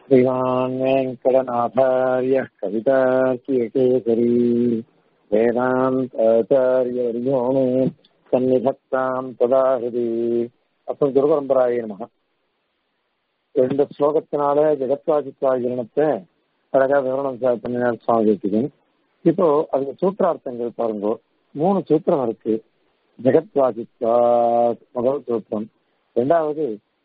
श्रीमान् वेङ्कटनाथार्यः कवितार्कियकेसरी वेदान्ताचार्यवर्यो मे सन्निधत्ताम् तदा हृदि அப்புறம் குருபரம்பராய நமக ரெண்டு ஸ்லோகத்தினால ஜெகத்வாசித்வாகிரணத்தை அழகா விவரணம் பண்ணினார் சுவாமி தேசிகன் இப்போ அதுக்கு சூத்திரார்த்தங்கள் பாருங்க மூணு சூத்திரம் இருக்கு ஜெகத்வாசித்வா முதல் சூத்திரம் ரெண்டாவது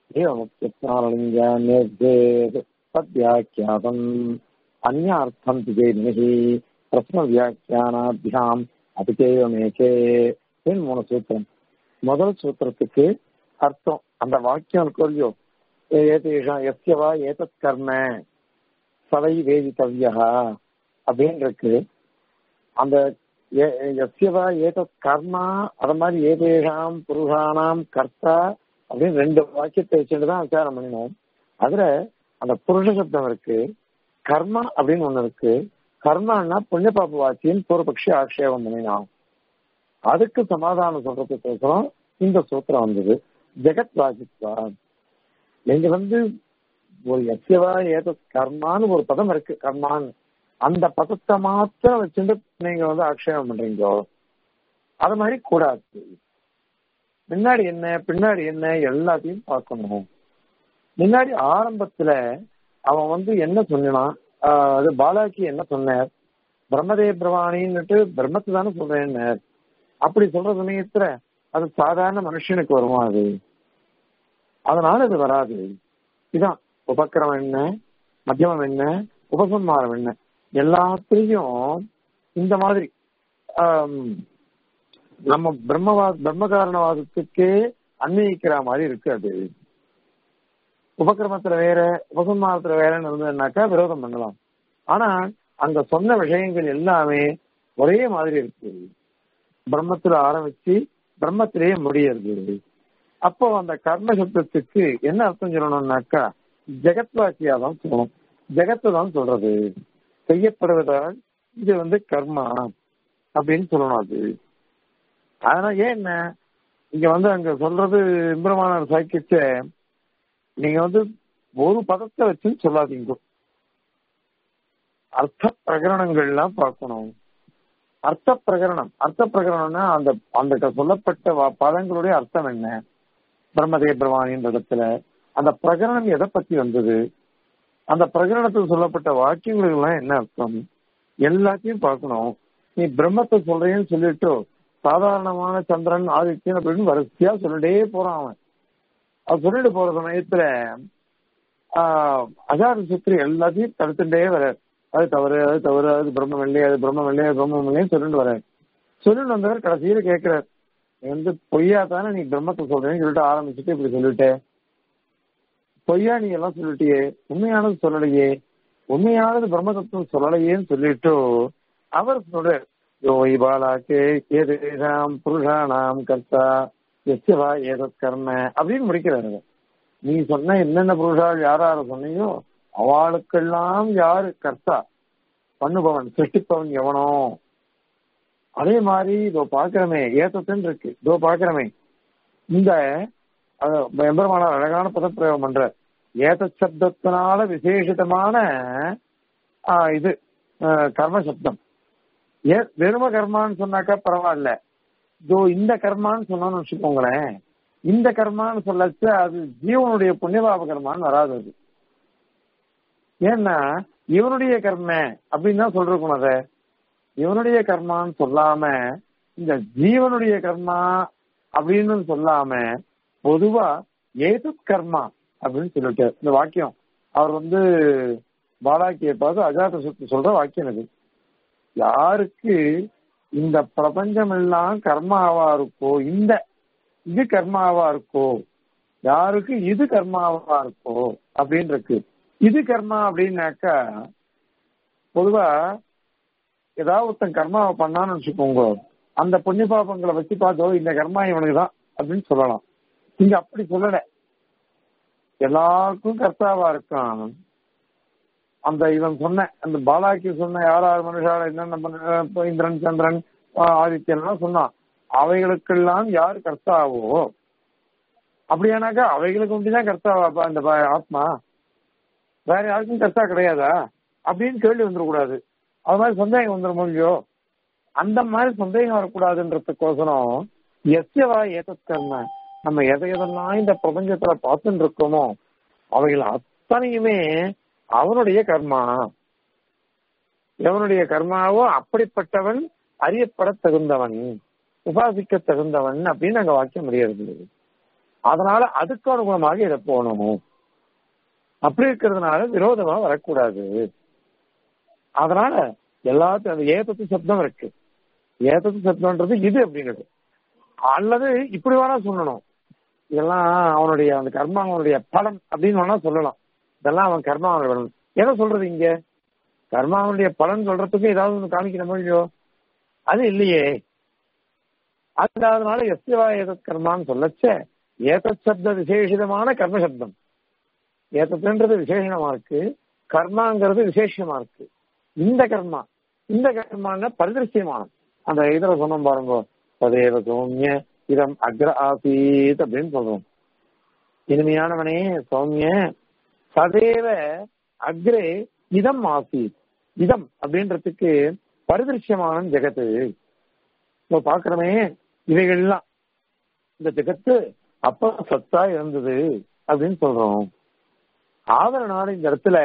தத்யாக்கியாதம் அந்யார்த்தம் திஜேமிகி பிரஸ்ன வியாக்கியானாபியாம் அதிகேவமேகே மூணு சூத்திரம் முதல் சூத்திரத்துக்கு அர்த்தம் அந்த வாக்கியம் கொல்லியோ ஏதேஷம் எஸ்யவா ஏதத் கர்ம சவை வேதித்தவ்யா அப்படின்னு இருக்கு அந்த எஸ்யவா ஏதத் கர்மா அது மாதிரி ஏதேஷாம் புருஷானாம் கர்த்தா அப்படின்னு ரெண்டு வாக்கியத்தை வச்சுட்டு தான் விசாரம் பண்ணினோம் அதுல அந்த புருஷ சப்தம் இருக்கு கர்மா அப்படின்னு ஒண்ணு இருக்கு கர்மான்னா புண்ணிய பாப்ப வாக்கியம் பூர்வபக்ஷி ஆக்ஷேபம் பண்ணினான் அதுக்கு சமாதானம் சொல்றதுக்கோசரம் இந்த சூத்திரம் வந்தது ஜெகத் வாசித்வா நீங்க வந்து ஒரு எஸ்யவா ஏத கர்மான்னு ஒரு பதம் இருக்கு கர்மான்னு அந்த பதத்தை மாத்திரம் வச்சுட்டு நீங்க வந்து ஆக்ஷேபம் பண்றீங்க அது மாதிரி கூடாது முன்னாடி என்ன பின்னாடி என்ன எல்லாத்தையும் பார்க்கணும் முன்னாடி ஆரம்பத்துல அவன் வந்து என்ன சொன்னான் அது பாலாக்கி என்ன சொன்னார் பிரம்மதே பிரவாணின்னுட்டு பிரம்மத்தை தானே சொல்றேன்னு அப்படி சொல்ற சமயத்துல அது சாதாரண மனுஷனுக்கு வருமா அது அதனால அது வராது இதான் உபக்கிரமம் என்ன மத்தியமம் என்ன உபசம்மாரம் என்ன எல்லாத்திலையும் இந்த மாதிரி நம்ம பிரம்மவாத பிரம்ம காரணவாதத்துக்கே அன்வயிக்கிற மாதிரி இருக்கு அது உபக்கிரமத்துல வேற உபசம்மாரத்துல வேறன்னு இருந்ததுனாக்கா விரோதம் பண்ணலாம் ஆனா அங்க சொன்ன விஷயங்கள் எல்லாமே ஒரே மாதிரி இருக்கு பிரம்மத்துல ஆரம்பிச்சு பிரம்மத்திலேயே முடியறது அப்போ அந்த கர்ம சப்தத்துக்கு என்ன அர்த்தம் சொல்லணும்னாக்கா ஜெகத்வாசியா தான் சொல்லணும் ஜெகத்தை தான் சொல்றது செய்யப்படுவதால் இது வந்து கர்மா அப்படின்னு சொல்லணும் அது ஆனா ஏன் என்ன இங்க வந்து அங்க சொல்றது இம்பிரமான சாக்கிச்ச நீங்க வந்து ஒரு பதத்தை வச்சுன்னு சொல்லாதீங்க அர்த்த பிரகரணங்கள்லாம் பார்க்கணும் அர்த்த பிரகரணம் அர்த்த பிரகரணம்னா அந்த அந்த சொல்லப்பட்ட பதங்களுடைய அர்த்தம் என்ன பிரம்மதே பிரமாணின்ற இடத்துல அந்த பிரகரணம் எதை பத்தி வந்தது அந்த பிரகரணத்தில் சொல்லப்பட்ட வாக்கியங்களுக்கு எல்லாம் என்ன அர்த்தம் எல்லாத்தையும் பார்க்கணும் நீ பிரம்மத்தை சொல்றேன்னு சொல்லிட்டு சாதாரணமான சந்திரன் ஆதித்யன் அப்படின்னு வரிசையா சொல்லிட்டே போறான் அவன் அது சொல்லிட்டு போற சமயத்துல ஆஹ் அஜார சுத்திரி எல்லாத்தையும் தடுத்துட்டே வர அது தவறு அது தவறு அது பிரம்மம் இல்லையே அது பிரம்மம் இல்லையே பிரம்மம் இல்லையே சொல்லிட்டு வர சொல்லிட்டு வந்தவர் கடைசியில கேட்கிறார் வந்து பொய்யா தானே நீ பிரம்மத்தை சொல்றேன்னு சொல்லிட்டு ஆரம்பிச்சுட்டு இப்படி சொல்லிட்ட பொய்யா நீ எல்லாம் சொல்லிட்டியே உண்மையானது சொல்லலையே உண்மையானது பிரம்ம தத்துவம் சொல்லலையேன்னு சொல்லிட்டு அவர் சொல்றார் யோ இபாலாக்கே ஏதேஷாம் புருஷானாம் கர்த்தா எஸ்யவா ஏதத் கர்ம அப்படின்னு முடிக்கிறாரு நீ சொன்ன என்னென்ன புருஷால் யாரார சொன்னீங்கோ அவளுக்கெல்லாம் யாரு கர்த்தா பண்ணுபவன் சிருஷ்டிப்பவன் எவனோ அதே மாதிரி இதோ பாக்குறமே ஏத்தத்துன்னு இருக்கு இதோ பாக்குறமே இந்த எம்பெருமான அழகான பதப்பிரயோகம் பண்ற ஏத்த சப்தத்தினால விசேஷிதமான இது கர்ம சப்தம் ஏ வெறும கர்மான்னு சொன்னாக்கா பரவாயில்ல இதோ இந்த கர்மான்னு சொன்னோம்னு வச்சுக்கோங்களேன் இந்த கர்மான்னு சொல்லச்சு அது ஜீவனுடைய புண்ணியபாப கர்மான்னு வராது அது ஏன்னா இவனுடைய கர்ம அப்படின்னு தான் சொல்றோம் அத இவனுடைய கர்மான்னு சொல்லாம இந்த ஜீவனுடைய கர்மா அப்படின்னு சொல்லாம பொதுவா ஏது கர்மா அப்படின்னு சொல்லிட்டு இந்த வாக்கியம் அவர் வந்து பாலாக்கிய பார்த்து அஜாத சுத்தி சொல்ற வாக்கியம் இது யாருக்கு இந்த பிரபஞ்சம் எல்லாம் கர்மாவா இருக்கோ இந்த இது கர்மாவா இருக்கோ யாருக்கு இது கர்மாவா இருக்கோ அப்படின்னு இருக்கு இது கர்மா அப்படின்னாக்கா பொதுவா ஏதாவது ஒருத்தன் கர்மாவை பண்ணான்னு வச்சுக்கோங்க அந்த புண்ணிய பாபங்களை வச்சு பார்த்தோ இந்த கர்மா இவனுக்கு தான் அப்படின்னு சொல்லலாம் இங்க அப்படி சொல்லல எல்லாருக்கும் கர்த்தாவா இருக்கான் அந்த இவன் சொன்ன அந்த பாலாக்கி சொன்ன யார் யார் மனுஷால என்னென்ன இந்திரன் சந்திரன் ஆதித்யன் சொன்னான் அவைகளுக்கெல்லாம் யார் கர்த்தாவோ அப்படியானாக்கா அவைகளுக்கு ஒண்டிதான் கர்த்தாவா அந்த ஆத்மா வேற யாருக்கும் கர்த்தா கிடையாதா அப்படின்னு கேள்வி வந்துடக்கூடாது அது மாதிரி சந்தேகம் வந்துட முடியும் அந்த மாதிரி சந்தேகம் வரக்கூடாதுன்றதுக்கோசரம் எஸ்யவா ஏதத் கர்ம நம்ம எதை எதெல்லாம் இந்த பிரபஞ்சத்துல பார்த்துட்டு இருக்கோமோ அவைகள் அத்தனையுமே அவனுடைய கர்மா எவனுடைய கர்மாவோ அப்படிப்பட்டவன் அறியப்பட தகுந்தவன் உபாசிக்க தகுந்தவன் அப்படின்னு அங்க வாக்கியம் முடியாது அதனால அதுக்கு அனுகுணமாக இதை போகணும் அப்படி இருக்கிறதுனால விரோதமா வரக்கூடாது அதனால எல்லாத்தையும் அந்த ஏதத்து சப்தம் இருக்கு ஏதத்து சப்தம்ன்றது இது அப்படிங்கிறது அல்லது இப்படி வேணா சொல்லணும் இதெல்லாம் அவனுடைய அந்த கர்மா அவனுடைய பலன் அப்படின்னு வேணா சொல்லலாம் இதெல்லாம் அவன் கர்மா பலன் எதை சொல்றது இங்க கர்மாவனுடைய பலன் சொல்றதுக்கு ஏதாவது ஒன்று காமிக்கிற மொழியோ அது இல்லையே அது அதனால எஸ்யவா ஏதத் கர்மான்னு சொல்லச்ச ஏதத் சப்த விசேஷிதமான கர்ம சப்தம் ஏதத்துன்றது விசேஷமா இருக்கு கர்மாங்கிறது விசேஷமா இருக்கு இந்த கர்மா இந்த கர்மான பரிதிருஷ்யமானம் அந்த இதுல சொன்னோம் பாருங்க சதேவ சௌமிய இதம் அக்ர ஆசீத் அப்படின்னு சொல்றோம் இனிமையானவனே சௌமிய சதேவ அக்ரே இதம் ஆசீத் இதம் அப்படின்றதுக்கு பரிதிருஷ்யமான ஜெகத்து இப்போ பாக்குறமே இவைகள்லாம் இந்த ஜெகத்து அப்ப சத்தா இருந்தது அப்படின்னு சொல்றோம் ஆதரனால இந்த இடத்துல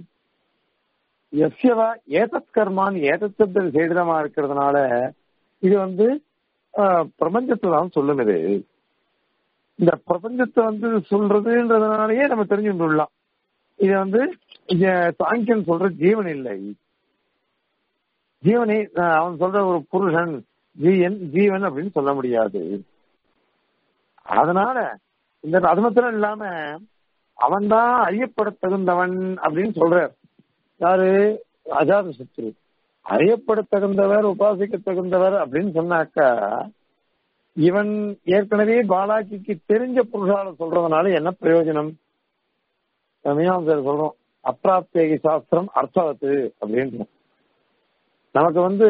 எஸ்யவா ஏதத் கர்மான் ஏதத் சப்த விசேடமா இருக்கிறதுனால இது வந்து பிரபஞ்சத்தை தான் சொல்லும் இது இந்த பிரபஞ்சத்தை வந்து சொல்றதுன்றதுனாலயே நம்ம தெரிஞ்சுக்கலாம் இது வந்து சாங்கியன் சொல்ற ஜீவன் இல்லை ஜீவனை அவன் சொல்ற ஒரு புருஷன் ஜீவன் ஜீவன் அப்படின்னு சொல்ல முடியாது அதனால இந்த அது மாத்திரம் இல்லாம அவன் தான் அறியப்பட தகுந்தவன் அப்படின்னு சொல்றார் யாரு அஜாத சத்ரு அறியப்பட தகுந்தவர் உபாசிக்க தகுந்தவர் அப்படின்னு சொன்னாக்கா இவன் ஏற்கனவே பாலாஜிக்கு தெரிஞ்ச புருஷால சொல்றதுனால என்ன பிரயோஜனம் மீமாசர் சொல்றோம் அப்பிராப்தேகி சாஸ்திரம் அர்த்தவத்து அப்படின்னு நமக்கு வந்து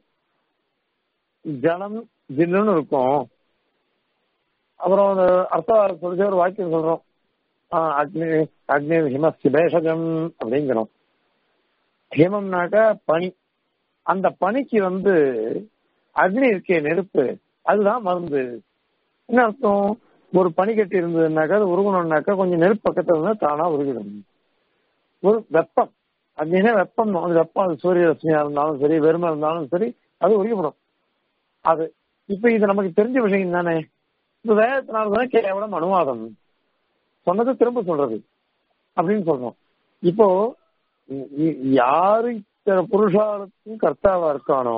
ஜலம் ஜில்லுன்னு இருக்கும் அப்புறம் அந்த அர்த்த சொல்லிச்சு ஒரு வாக்கியம் சொல்றோம் அக்னி அக்னி ஹிமஸ்தி பேஷஜம் அப்படிங்கிறோம் ஹிமம்னாக்கா பனி அந்த பனிக்கு வந்து அக்னி இருக்கே நெருப்பு அதுதான் மருந்து என்ன அர்த்தம் ஒரு பனி கட்டி இருந்ததுனாக்கா அது உருகணும்னாக்கா கொஞ்சம் நெருப்பு பக்கத்துல இருந்தா தானா உருகிடும் ஒரு வெப்பம் அக்னினா வெப்பம் அது வெப்பம் அது சூரிய ரஷ்மியா இருந்தாலும் சரி வெறுமை இருந்தாலும் சரி அது உருகிப்படும் அது இப்ப இது நமக்கு தெரிஞ்ச விஷயம் தானே இந்த வேதத்தினால்தான் கேவலம் அனுவாதம் சொன்னது திரும்ப சொல்றது அப்படின்னு சொல்றோம் இப்போ யாரு புருஷாளுக்கும் கர்த்தாவா இருக்கானோ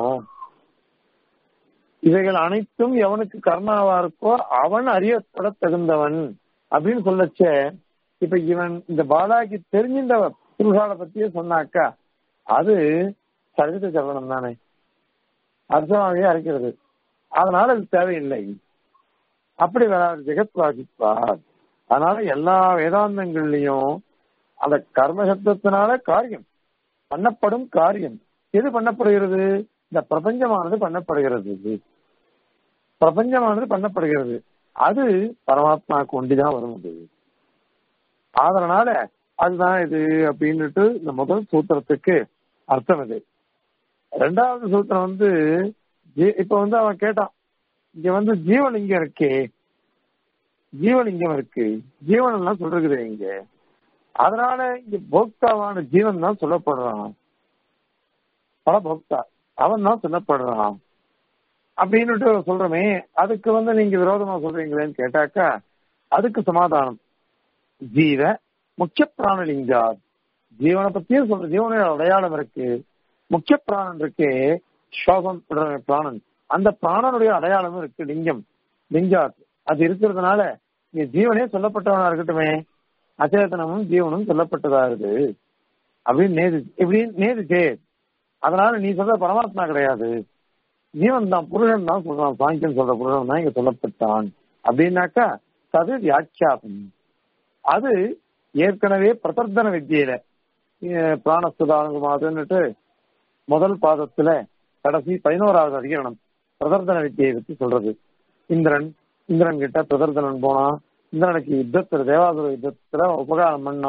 இவைகள் அனைத்தும் எவனுக்கு கர்மாவா இருக்கோ அவன் அறியப்பட தகுந்தவன் அப்படின்னு சொல்லச்ச இப்ப இவன் இந்த பாலாக்கு தெரிஞ்சின்ற புருஷாலை பத்தியே சொன்னாக்கா அது சரித சரணம் தானே அர்த்தமாகவே அரைக்கிறது அதனால அது தேவையில்லை அப்படி வராது ஜெகத் வாசிப்பார் அதனால எல்லா வேதாந்தங்கள்லயும் அந்த கர்ம சப்தத்தினால காரியம் பண்ணப்படும் காரியம் எது பண்ணப்படுகிறது இந்த பிரபஞ்சமானது பண்ணப்படுகிறது பிரபஞ்சமானது பண்ணப்படுகிறது அது பரமாத்மாவுக்கு ஒண்டிதான் வரும் அது அதனால அதுதான் இது அப்படின்னுட்டு இந்த முதல் சூத்திரத்துக்கு அர்த்தம் இது ரெண்டாவது சூத்திரம் வந்து இப்ப வந்து அவன் கேட்டான் இங்க வந்து ஜீவலிங்கம் இருக்கே ஜீவலிங்கம் இருக்கு ஜீவன் எல்லாம் சொல்றது இங்க அதனால இங்க போக்தாவான ஜீவன் தான் சொல்லப்படுறான் பல போக்தா அவன் தான் சொல்லப்படுறான் அப்படின்னுட்டு சொல்றமே அதுக்கு வந்து நீங்க விரோதமா சொல்றீங்களேன்னு கேட்டாக்கா அதுக்கு சமாதானம் ஜீவ முக்கிய பிராணலிங்கா ஜீவனை பத்தியும் சொல்ற ஜீவனோட அடையாளம் இருக்கு முக்கிய பிராணன் இருக்கு சுவாசம் பிராணன் அந்த பிராணனுடைய அடையாளமும் இருக்கு லிங்கம் லிங்காத் அது இருக்கிறதுனால இங்க ஜீவனே சொல்லப்பட்டவனா இருக்கட்டுமே அச்சேதனமும் ஜீவனும் சொல்லப்பட்டதா இருக்கு அப்படின்னு நேது இப்படி நேதுச்சே அதனால நீ சொல்ற பரமாத்மா கிடையாது ஜீவன் தான் புருஷன் தான் சொல்றான் சாங்கியம் சொல்ற புருஷன் தான் இங்க சொல்லப்பட்டான் அப்படின்னாக்கா தது வியாக்கியாசம் அது ஏற்கனவே பிரதர்தன வித்தியில பிராணஸ்துதானுமாதுன்னுட்டு முதல் பாதத்துல கடைசி பதினோராவது அதிகரணம் பிரதர்தன வித்தியை பத்தி சொல்றது இந்திரன் இந்திரன் கிட்ட பிரதர்தனன் போனா இந்திரனுக்கு யுத்தத்துல தேவாசுர யுத்தத்துல உபகாரம் பண்ணா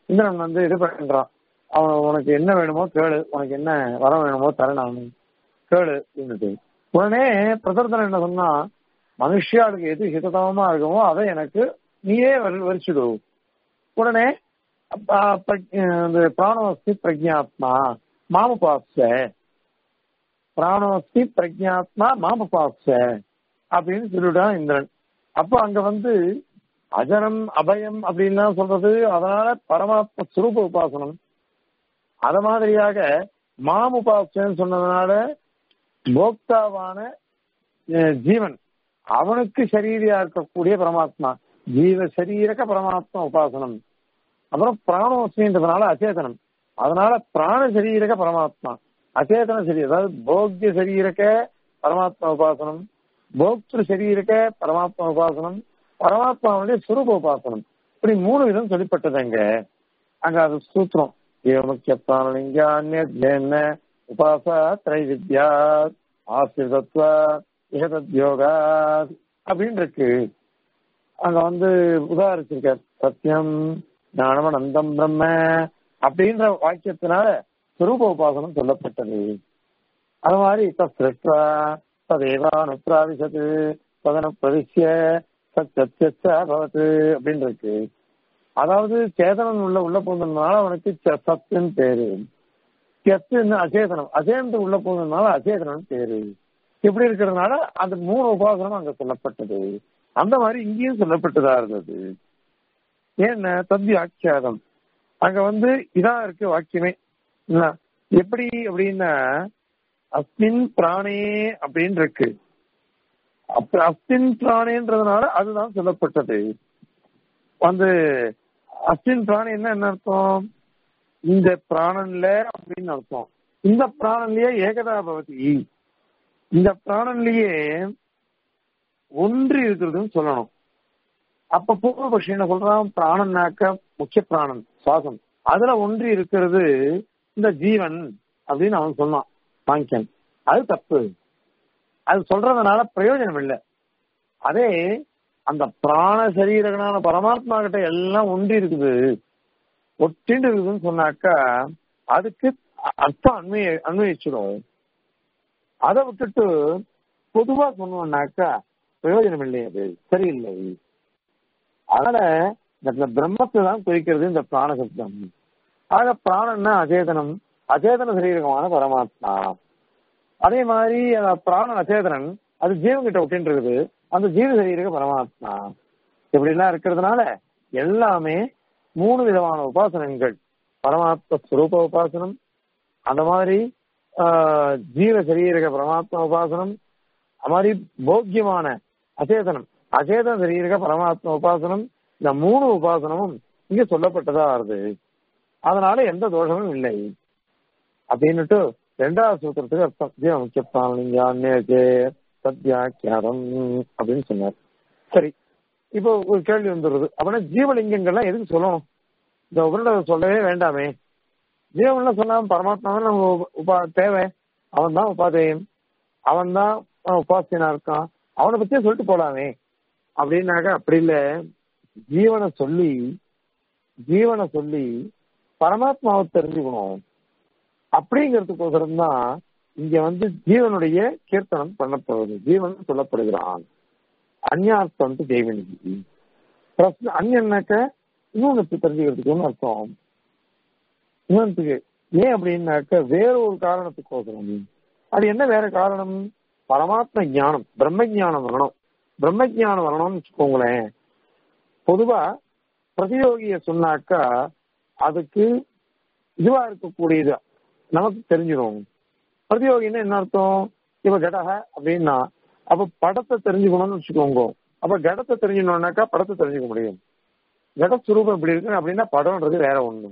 இந்திரன் வந்து இது பண்றான் அவன் உனக்கு என்ன வேணுமோ கேளு உனக்கு என்ன வரம் வேணுமோ தரணும் கேளு அப்படின்னுட்டு உடனே பிரதர்தன் என்ன சொன்னா மனுஷியாளுக்கு எது ஹிததமமா இருக்குமோ அதை எனக்கு நீயே வரி- வரிச்சுடு உடனே அப்ப- அப்ப, இந்த பிராணவஸ்தி பிரஜாத்மா மாமுபாப்ச பிராணவஸ்தி பிரஜாத்மா மாமுபாப்ச அப்படின்னு சொல்லிவிட்டான் இந்திரன் அப்போ அங்க வந்து அஜரம் அபயம் அப்படின்லாம் சொல்றது அதனால பரமாத்ம சுரூப உபாசனம் அத மாதிரியாக மாம் உபாசனம் சொன்னதுனால போக்தாவான அஹ், ஜீவன் அவனுக்கு சரீரியா இருக்கக்கூடிய பரமாத்மா ஜீவ சரீரக பரமாத்மா உபாசனம் அப்புறம் பிராணோஸ்மின்றதுனால அச்சேதனம் அதனால பிராண சரீரக பரமாத்மா அச்சேதன சரீரம் அதாவது போக்கிய சரீரக பரமாத்மா உபாசனம் போக்திரு சரீரக பரமாத்மா உபாசனம் பரமாத்மாவுடைய சுரூப உபாசனம் இப்படி மூணு விதம் சொல்லப்பட்டது அங்க அங்க அது சூத்திரம் ஏவமுக்கியத்தானிங்க உபாசா திரை வித்யா ஆசிரிதத்வா இகதத்யோகா அப்படின்னு இருக்கு அங்க வந்து உதாரிச்சிருக்கார் சத்தியம் ஞானமனந்தம் பிரம்ம அப்படின்ற வாக்கியத்தினால சுரூப உபாசனம் சொல்லப்பட்டது அது மாதிரி தத்ருஷ்டா ததேவானுப்ராவிசது ததன பிரதிஷ்ய சத்தியச்ச பவத்து அப்படின்னு இருக்கு அதாவது சேதனம் உள்ள உள்ள போனதுனால அவனுக்கு ச- சத்துன்னு பேரு சத்துன்னு அச்சேதனம் அச்சேதனத்துக்கு உள்ள போனதுனால அச்சேதனம் பேரு இப்படி இருக்கிறதுனால அந்த மூணு உபாசனம் அங்க சொல்லப்பட்டது அந்த மாதிரி இங்கேயும் சொல்லப்பட்டதா இருந்தது ஏன்னா தந்தி ஆக்கியாதம் அங்க வந்து இதான் இருக்கு வாக்கியமே என்ன? எப்படி அப்படின்னா அஸ்மின் பிராணே அப்படின்னு இருக்கு அப்ப அஸ்மின் பிராணேன்றதுனால அதுதான் சொல்லப்பட்டது வந்து அஸ்மின் பிராணி என்ன என்ன அர்த்தம் இந்த பிராணன்ல அப்படின்னு அர்த்தம் இந்த பிராணன்லயே ஏகதா பவதி இந்த பிராணன்லயே ஒன்று இருக்கிறதுன்னு சொல்லணும் அப்ப பூர்வபக்ஷி என்ன சொல்றான் பிராணன்னாக்க முக்கிய பிராணன் சுவாசம் அதுல ஒன்றி இருக்கிறது இந்த ஜீவன் அப்படின்னு அவன் சொன்னான் சாங்கியன் அது தப்பு அது சொல்றதுனால பிரயோஜனம் இல்லை அதே அந்த பிராண சரீரகனான பரமாத்மா கிட்ட எல்லாம் ஒன்றி இருக்குது ஒட்டிண்டு இருக்குதுன்னு சொன்னாக்கா அதுக்கு அர்த்தம் அண்மைய அன்வயிச்சிடும் அதை விட்டுட்டு பொதுவா சொன்னோம்னாக்கா பிரயோஜனம் இல்லை அது சரியில்லை அதனால இந்த பிரம்மத்தை தான் குறிக்கிறது இந்த பிராண சப்தம் ஆக பிராணன்னா அச்சேதனம் அச்சேதன சரீரகமான பரமாத்மா அதே மாதிரி அந்த பிராண அச்சேதனன் அது ஜீவன் கிட்ட ஒட்டின்னு இருக்குது அந்த ஜீவ சரீரக பரமாத்மா இப்படி எல்லாம் இருக்கிறதுனால எல்லாமே மூணு விதமான உபாசனங்கள் பரமாத்ம ஸ்வரூப உபாசனம் அந்த மாதிரி ஆஹ், ஜீவ சரீரக பரமாத்மா உபாசனம் அது மாதிரி போக்கியமான அச்சேதனம் அச்சேதன சரீரக பரமாத்மா உபாசனம் இந்த மூணு உபாசனமும் இங்க சொல்லப்பட்டதா வருது அதனால எந்த தோஷமும் இல்லை அப்படின்னுட்டு ரெண்டாவது சூத்திரத்துக்கு அர்த்தம் ஜீவ முக்கிய சத்யாக்கியாரம் அப்படின்னு சொன்னார் சரி இப்போ ஒரு கேள்வி வந்துடுது அப்படின்னா ஜீவலிங்கங்கள்லாம் எதுக்கு சொல்லணும் இந்த உபரிட சொல்லவே வேண்டாமே ஜீவன்லாம் சொல்லாம பரமாத்மாவும் நம்ம உப- உபா தேவை அவன் தான் உபாதேயம் அவன் தான் உபாசியனா இருக்கான் அவனை பத்தியே சொல்லிட்டு போலாமே அப்படின்னாக்க அப்படி இல்ல ஜீவனை சொல்லி ஜீவனை சொல்லி பரமாத்மாவை தெரிஞ்சுக்கணும் அப்படிங்கிறதுக்கோசரம் தான் இங்க வந்து ஜீவனுடைய கீர்த்தனம் பண்ணப்படுவது ஜீவன் சொல்லப்படுகிறான் அந்யார்த்தம் தேவனிக்கு பிரஸ்ன அந்யன்னாக்க இன்னொன்னு தெரிஞ்சுக்கிறதுக்குன்னு அர்த்தம் இன்னொன்றுக்கு ஏன் அப்படின்னாக்க வேற ஒரு காரணத்துக்கோசரம் அது என்ன வேற காரணம் பரமாத்ம ஞானம் பிரம்ம ஞானம் வரணும் பிரம்ம ஞானம் வரணும்னு வச்சுக்கோங்களேன் பொதுவா பிரதியோகிய சொன்னாக்கா அதுக்கு இதுவா இருக்கக்கூடியது நமக்கு தெரிஞ்சிடும் பிரதியோகின்னா என்ன அர்த்தம் இப்ப கடக அப்படின்னா அப்ப படத்தை தெரிஞ்சுக்கணும்னு வச்சுக்கோங்க அப்ப கடத்தை தெரிஞ்சுக்கணும்னாக்கா படத்தை தெரிஞ்சுக்க முடியும் கட சுரூபம் இப்படி இருக்கு அப்படின்னா படம்ன்றது வேற ஒண்ணு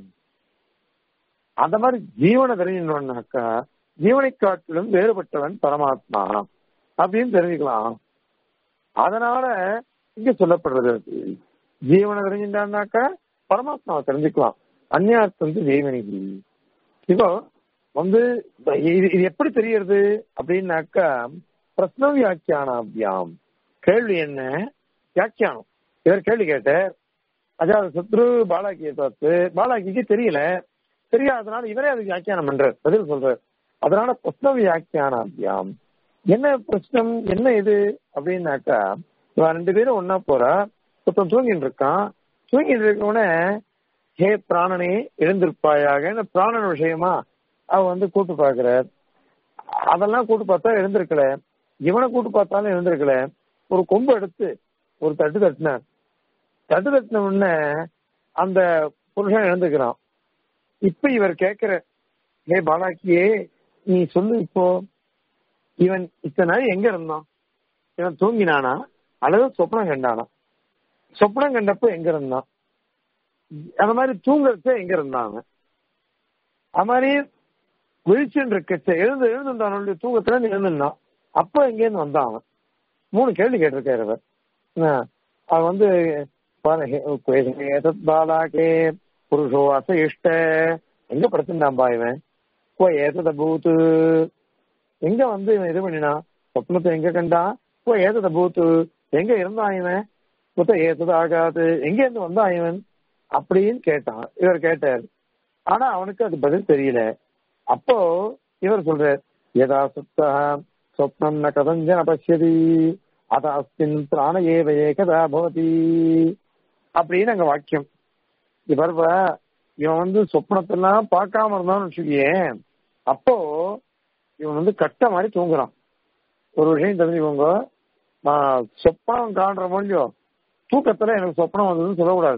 அந்த மாதிரி ஜீவனை தெரிஞ்சுக்கணும்னாக்கா ஜீவனை காட்டிலும் வேறுபட்டவன் பரமாத்மா அப்படின்னு தெரிஞ்சுக்கலாம் அதனால இங்க சொல்லப்படுறது அது. ஜீவனை தெரிஞ்சுட்டான்னாக்கா பரமாத்மாவை தெரிஞ்சுக்கலாம் அந்நியார்த்தம் ஜீவனிக்கு இப்போ வந்து இது இது எப்படி தெரியறது அப்படின்னாக்கா பிரஸ்ன வியாக்கியானாபியாம் கேள்வி என்ன வியாக்கியானம் இவர் கேள்வி கேட்டார் அதாவது சத்ரு பாலாக்கியை பார்த்து பாலாக்கிக்கு தெரியல தெரியாதனால இவரே அதுக்கு வியாக்கியானம் பண்றார் பதில் சொல்றார் அதனால பிரஸ்ன வியாக்கியானாத்தியாம் என்ன பிரச்சனம் என்ன இது அப்படின்னாக்கா இவன் ரெண்டு பேரும் ஒன்னா போறா ஒருத்தன் தூங்கிட்டு இருக்கான் தூங்கிட்டு இருக்கவன ஹே பிராணனே எழுந்திருப்பாயாக பிராணன் விஷயமா அவ வந்து கூட்டு பாக்குறார் அதெல்லாம் கூட்டு பார்த்தா எழுந்திருக்கல இவனை கூட்டு பார்த்தாலும் எழுந்திருக்கல ஒரு கொம்பு எடுத்து ஒரு தட்டு தட்டினார் தட்டு தட்டின உடனே அந்த புருஷன் எழுந்துக்கிறான் இப்ப இவர் கேக்குற ஹே பாலாக்கியே நீ சொல்லு இப்போ இவன் இத்தனை நாள் எங்க இருந்தான் இவன் தூங்கினானா அல்லது சொப்னம் கண்டானா சொப்னம் கண்டப்போ எங்க இருந்தான் அந்த மாதிரி தூங்குறச்ச எங்க இருந்தான் அவன் அது மாதிரி விழிச்சுன்னு இருக்கச்ச எழுந்து எழுந்துட்டான் அவனுடைய தூக்கத்துல இருந்து எழுந்துருந்தான் அப்ப எங்கேருந்து வந்தான் அவன் மூணு கேள்வி கேட்டிருக்காரு அவர் அவன் வந்து பாலாக்கே புருஷோ அச இஷ்ட எங்க படுத்திருந்தான்பா இவன் கோ ஏதத பூத்து எங்க வந்து இவன் இது பண்ணினா சொப்னத்தை எங்க கண்டான் கோ ஏதத பூத்து எங்க இருந்தான் இவன் புத்த ஏத்தது ஆகாது எங்க இருந்து வந்தான் இவன் அப்படின்னு கேட்டான் இவர் கேட்டார் ஆனா அவனுக்கு அது பதில் தெரியல அப்போ இவர் சொல்றார் யதா சுத்தா சொப்னம் ந கதஞ்சன பசியதி அத அஸ்மின் பிராண ஏவ ஏகதா பவதி அப்படின்னு அங்க வாக்கியம் இவர் இவன் வந்து சொப்னத்தெல்லாம் பார்க்காம இருந்தான்னு வச்சுக்கியே அப்போ இவன் வந்து கட்ட மாதிரி தூங்குறான் ஒரு விஷயம் தெரிஞ்சுக்கோங்க நான் சொப்பனம் காண்ற முடியும் தூக்கத்துல எனக்கு சொப்பனம் வந்ததுன்னு சொல்லக்கூடாது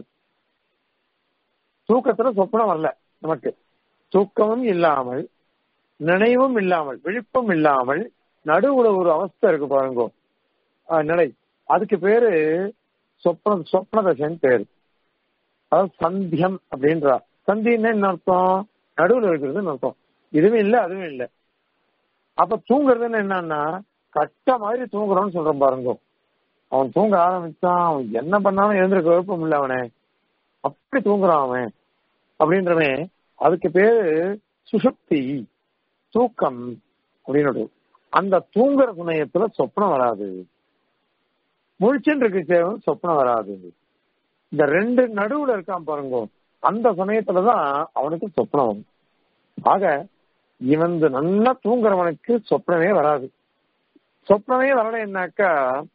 தூக்கத்துல சொப்பனம் வரல நமக்கு தூக்கமும் இல்லாமல் நினைவும் இல்லாமல் விழிப்பும் இல்லாமல் நடுவுல ஒரு அவஸ்தை இருக்கு பாருங்க நிலை அதுக்கு பேரு சொப்ன சொப்ன தசைன்னு பேரு அதாவது சந்தியம் அப்படின்றா சந்தின்னா என்ன அர்த்தம் நடுவுல இருக்கிறதுன்னு அர்த்தம் இதுவும் இல்லை அதுவும் இல்லை அப்ப தூங்குறதுன்னு என்னன்னா கட்ட மாதிரி தூங்குறான்னு சொல்றான் பாருங்க அவன் தூங்க ஆரம்பிச்சான் அவன் என்ன பண்ணாலும் எழுந்திருக்க விருப்பம் இல்லை அவனே அப்படி தூங்குறான் அவன் அப்படின்றவன் அதுக்கு பேரு சுஷுப்தி தூக்கம் அப்படின்னு அந்த தூங்குற சமயத்துல சொப்னம் வராது முழிச்சுன்னு இருக்கு சேவன் சொப்னம் வராது இந்த ரெண்டு நடுவுல இருக்கான் பாருங்க அந்த சமயத்துலதான் அவனுக்கு சொப்னம் வரும் ஆக இவன் நல்லா தூங்குறவனுக்கு சொப்னமே வராது சொப்னமே வரலைன்னாக்கா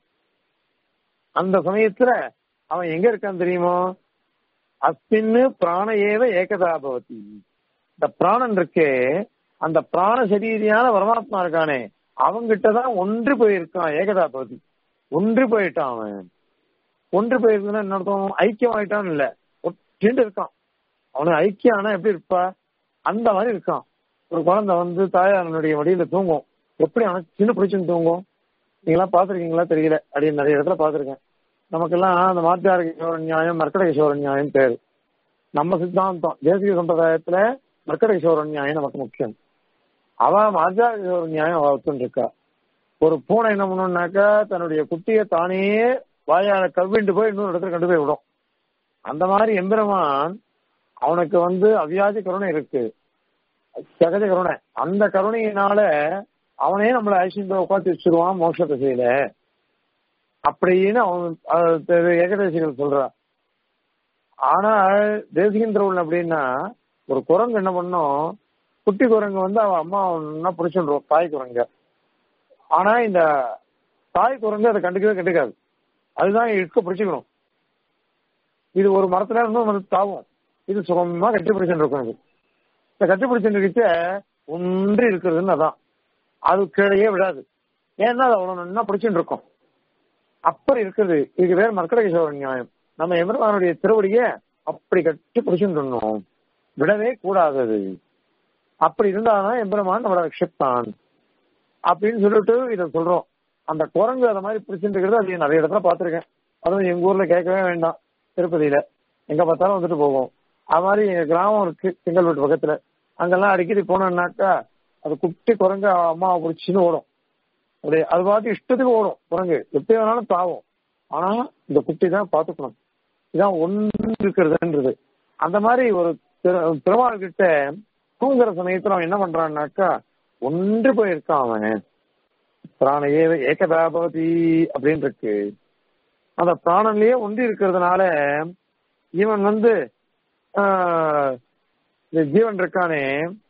அந்த சமயத்துல அவன் எங்க இருக்கான் தெரியுமோ அஸ்மின்னு பிராண ஏவ ஏகதா பவதி இந்த பிராணன் இருக்கே அந்த பிராண சரீரியான பரமாத்மா இருக்கானே அவங்கிட்டதான் ஒன்று போயிருக்கான் ஏகதா பவதி ஒன்று போயிட்டான் அவன் ஒன்று போயிருக்குன்னா என்ன அர்த்தம் ஐக்கியம் ஆயிட்டான்னு இல்ல ஒற்றிண்டு இருக்கான் அவனுக்கு ஐக்கியம் ஆனா எப்படி இருப்பா அந்த மாதிரி இருக்கான் ஒரு குழந்தை வந்து தாயாரனுடைய வடியில தூங்கும் எப்படி அவனுக்கு சின்ன பிடிச்சுன்னு தூங்கும் நீங்களாம் பாத்திருக்கீங்களா தெரியல அப்படின்னு நிறைய இடத்துல பாத்திருக்கேன் நமக்கெல்லாம் அந்த மாத்தியார கிஷோர நியாயம் மர்க்கட கிஷோர நியாயம் பேரு நம்ம சித்தாந்தம் தேசிய சம்பிரதாயத்துல மர்க்கட கிஷோர நியாயம் நமக்கு முக்கியம் அவ மாத்தியார கிஷோர நியாயம் அவத்துன்னு இருக்கா ஒரு பூனை என்ன பண்ணணும்னாக்கா தன்னுடைய குட்டியை தானே வாயால கவ்விண்டு போய் இன்னொரு இடத்துல கொண்டு போய் விடும் அந்த மாதிரி எம்பெருமான் அவனுக்கு வந்து அவியாதி கருணை இருக்கு சகஜ கருணை அந்த கருணையினால அவனே நம்மளை ஐஸ்வர்ய உட்காந்து வச்சிருவான் மோட்ச திசையில அப்படின்னு அவன் ஏகதேசிகள் சொல்றான் ஆனா தேசிகந்திரவுள் அப்படின்னா ஒரு குரங்கு என்ன பண்ணும் குட்டி குரங்கு வந்து அவன் அம்மா ஒன்னா பிடிச்சிடுறோம் தாய் குரங்க ஆனா இந்த தாய் குரங்கு அதை கண்டுக்கவே கண்டுக்காது அதுதான் இழுக்க பிடிச்சிக்கணும் இது ஒரு மரத்துல இருந்தும் வந்து தாவும் இது சுகமா கட்டி பிடிச்சுட்டு இருக்கும் இது இந்த கட்டி பிடிச்சுட்டு இருக்க ஒன்றி இருக்கிறதுன்னு அதான் அது கீழே விடாது ஏன்னா அது அவ்வளவு நல்லா பிடிச்சுட்டு இருக்கும் அப்படி இருக்குது இதுக்கு பேர் மர்க்கடகேஸ்வர நியாயம் நம்ம எமர்வானுடைய திருவடிய அப்படி கட்டி பிடிச்சுட்டு விடவே கூடாதது அப்படி இருந்தாதான் எம்பெருமான் நம்மளை ரட்சிப்பான் அப்படின்னு சொல்லிட்டு இதை சொல்றோம் அந்த குரங்கு அதை மாதிரி பிடிச்சிட்டு இருக்கிறது அது நிறைய இடத்துல பார்த்துருக்கேன் அதுவும் எங்க ஊர்ல கேட்கவே வேண்டாம் திருப்பதியில எங்க பார்த்தாலும் வந்துட்டு போகும் அது மாதிரி எங்க கிராமம் இருக்கு செங்கல்பட்டு பக்கத்துல அங்கெல்லாம் அடிக்கடி போனோம்னாக்கா அது குட்டி குரங்கு அம்மாவை பிடிச்சின்னு ஓடும் அப்படியே அது பார்த்து இஷ்டத்துக்கு ஓடும் குரங்கு எப்படி வேணாலும் தாவும் ஆனா இந்த குட்டி தான் பாத்துக்கணும் இதான் ஒன்று இருக்கிறதுன்றது அந்த மாதிரி ஒரு திருமால் கிட்ட தூங்குற சமயத்துல அவன் என்ன பண்றான்னாக்கா ஒன்று போயிருக்கான் அவன் பிராண ஏவ ஏகதாபவதி அப்படின்னு இருக்கு அந்த பிராணன்லயே ஒன்றி இருக்கிறதுனால இவன் வந்து ஆஹ், இந்த ஜீவன் இருக்கானே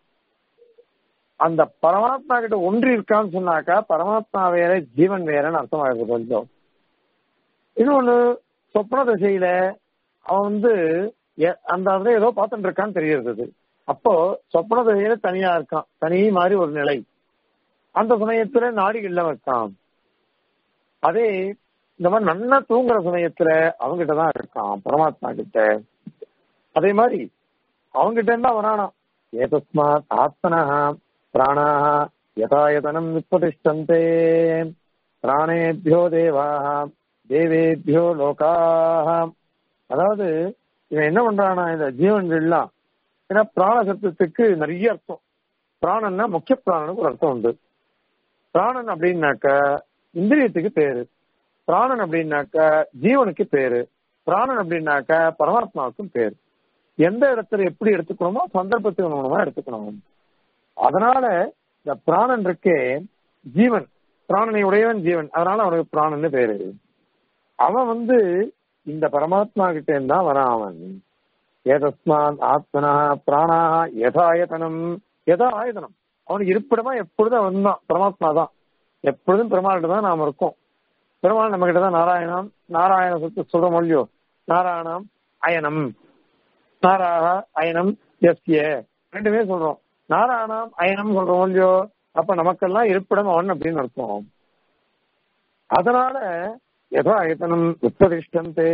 அந்த பரமாத்மா கிட்ட ஒன்றி இருக்கான்னு சொன்னாக்கா பரமாத்மா வேற ஜீவன் வேறன்னு அர்த்தமாகுது கொஞ்சம் இன்னொன்னு சொப்ன திசையில அவன் வந்து எ- அந்த இடத்துல ஏதோ பார்த்துட்டு இருக்கான்னு தெரியுது அப்போ சொப்ன திசையில தனியா இருக்கான் தனி மாதிரி ஒரு நிலை அந்த சமயத்துல நாடிகள்ல இருக்கான் அதே இந்த மாதிரி நல்லா தூங்குற சமயத்துல அவங்கிட்ட தான் இருக்கான் பரமாத்மா கிட்ட அதே மாதிரி அவங்கிட்ட இருந்தா வரானா ஏதஸ்மாத் ஆத்மனா பிராணாக யதாயதனம் நிப்பதிஷ்டந்தே பிராணேபியோ தேவாக தேவேபியோ லோகாக அதாவது இவன் என்ன பண்றானா இந்த ஜீவன்கள்லாம் ஏன்னா பிராண சப்தத்துக்கு நிறைய அர்த்தம் பிராணன்னா முக்கிய பிராணனுக்கு ஒரு அர்த்தம் உண்டு பிராணன் அப்படின்னாக்க இந்திரியத்துக்கு பேரு பிராணன் அப்படின்னாக்க ஜீவனுக்கு பேரு பிராணன் அப்படின்னாக்க பரமாத்மாவுக்கும் பேரு எந்த இடத்துல எப்படி எடுத்துக்கணுமோ சந்தர்ப்பத்துக்கு அனுகுணமா எடுத்துக்கணும் அதனால இந்த பிராணன் இருக்கே ஜீவன் பிராணனை உடையவன் ஜீவன் அதனால அவனுக்கு பிராணன்னு பேரு அவன் வந்து இந்த பரமாத்மா கிட்ட இருந்தா வரான் அவன் ஏதஸ்மான் ஆத்மனா பிராணா யதாயதனம் யதா ஆயதனம் அவனுக்கு இருப்பிடமா எப்பொழுதும் அவன் தான் பரமாத்மா தான் எப்பொழுதும் பெருமாள்கிட்ட தான் நாம இருக்கோம் பெருமாள் நம்ம கிட்ட தான் நாராயணம் நாராயண சொத்து சொல்ற மொழியோ நாராயணம் அயனம் நாராக அயனம் எஸ்ய ரெண்டுமே சொல்றோம் நாராயணம் அயனம் சொல்றோம் இல்லையோ அப்ப நமக்கெல்லாம் இருப்பிடம் அவன் அப்படின்னு அர்த்தம் அதனால ஏதோ அயத்தனம் உத்ததிஷ்டந்தே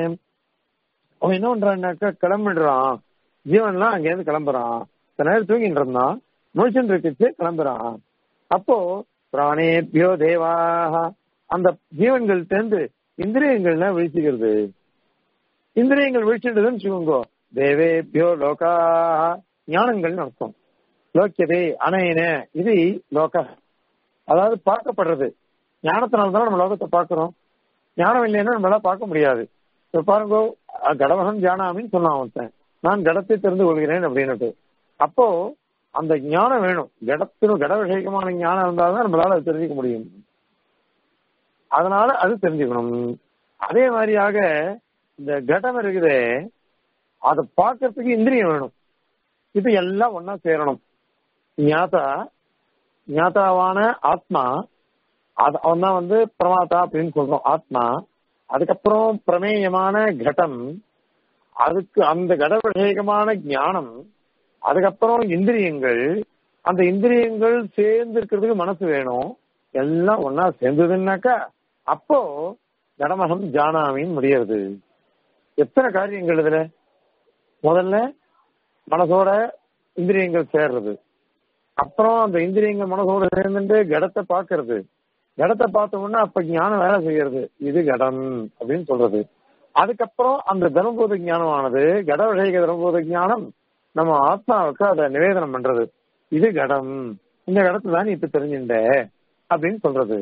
அவன் என்ன பண்றான்னாக்கா கிளம்பிடுறான் ஜீவன்லாம் அங்கேருந்து கிளம்புறான் சில நேரம் தூங்கிட்டு இருந்தான் முழிச்சுட்டு இருக்குச்சு கிளம்புறான் அப்போ பிராணேபியோ தேவாக அந்த ஜீவன்கள் சேர்ந்து இந்திரியங்கள்லாம் விழிச்சுக்கிறது இந்திரியங்கள் விழிச்சுட்டதுன்னு வச்சுக்கோங்க தேவேபியோ லோகா ஞானங்கள்னு அர்த்தம் லோக்கியதே அனயன இது லோக அதாவது பார்க்கப்படுறது ஞானத்தினால தான் நம்ம லோகத்தை பார்க்கிறோம் ஞானம் இல்லைன்னா நம்மளால பார்க்க முடியாது இப்ப பாருங்க அஹ் கடவகம் ஜானாமின்னு சொன்னான் ஒருத்தன் நான் கடத்தை தெரிந்து கொள்கிறேன் அப்படின்னுட்டு அப்போ அந்த ஞானம் வேணும் கடத்தின் கட விஷயமான ஞானம் இருந்தால்தான் நம்மளால அதை தெரிஞ்சுக்க முடியும் அதனால அது தெரிஞ்சுக்கணும் அதே மாதிரியாக இந்த கடம் இருக்குதே அதை பார்க்கறதுக்கு இந்திரியம் வேணும் இது எல்லாம் ஒன்னா சேரணும் ஞாதா ஞாதாவான ஆத்மா அது அவன் தான் வந்து பிரமாதா அப்படின்னு சொல்றோம் ஆத்மா அதுக்கப்புறம் பிரமேயமான கடம் அதுக்கு அந்த கட விஷயகமான ஞானம் அதுக்கப்புறம் இந்திரியங்கள் அந்த இந்திரியங்கள் சேர்ந்து இருக்கிறதுக்கு மனசு வேணும் எல்லாம் ஒன்னா சேர்ந்ததுன்னாக்கா அப்போ கடமகம் ஜானாமின்னு முடியாது எத்தனை காரியங்கள் இதுல முதல்ல மனசோட இந்திரியங்கள் சேர்றது அப்புறம் அந்த இந்திரியங்கள் மனசோட சேர்ந்துட்டு கடத்தை பாக்குறது கடத்தை பார்த்தோம்னா அப்ப ஞானம் வேலை செய்யறது இது கடம் அப்படின்னு சொல்றது அதுக்கப்புறம் அந்த தர்மபூத ஞானமானது கட விஷயக தர்மபூத ஞானம் நம்ம ஆத்மாவுக்கு அதை நிவேதனம் பண்றது இது கடம் இந்த கடத்தை தான் நீ இப்ப தெரிஞ்சுட்ட அப்படின்னு சொல்றது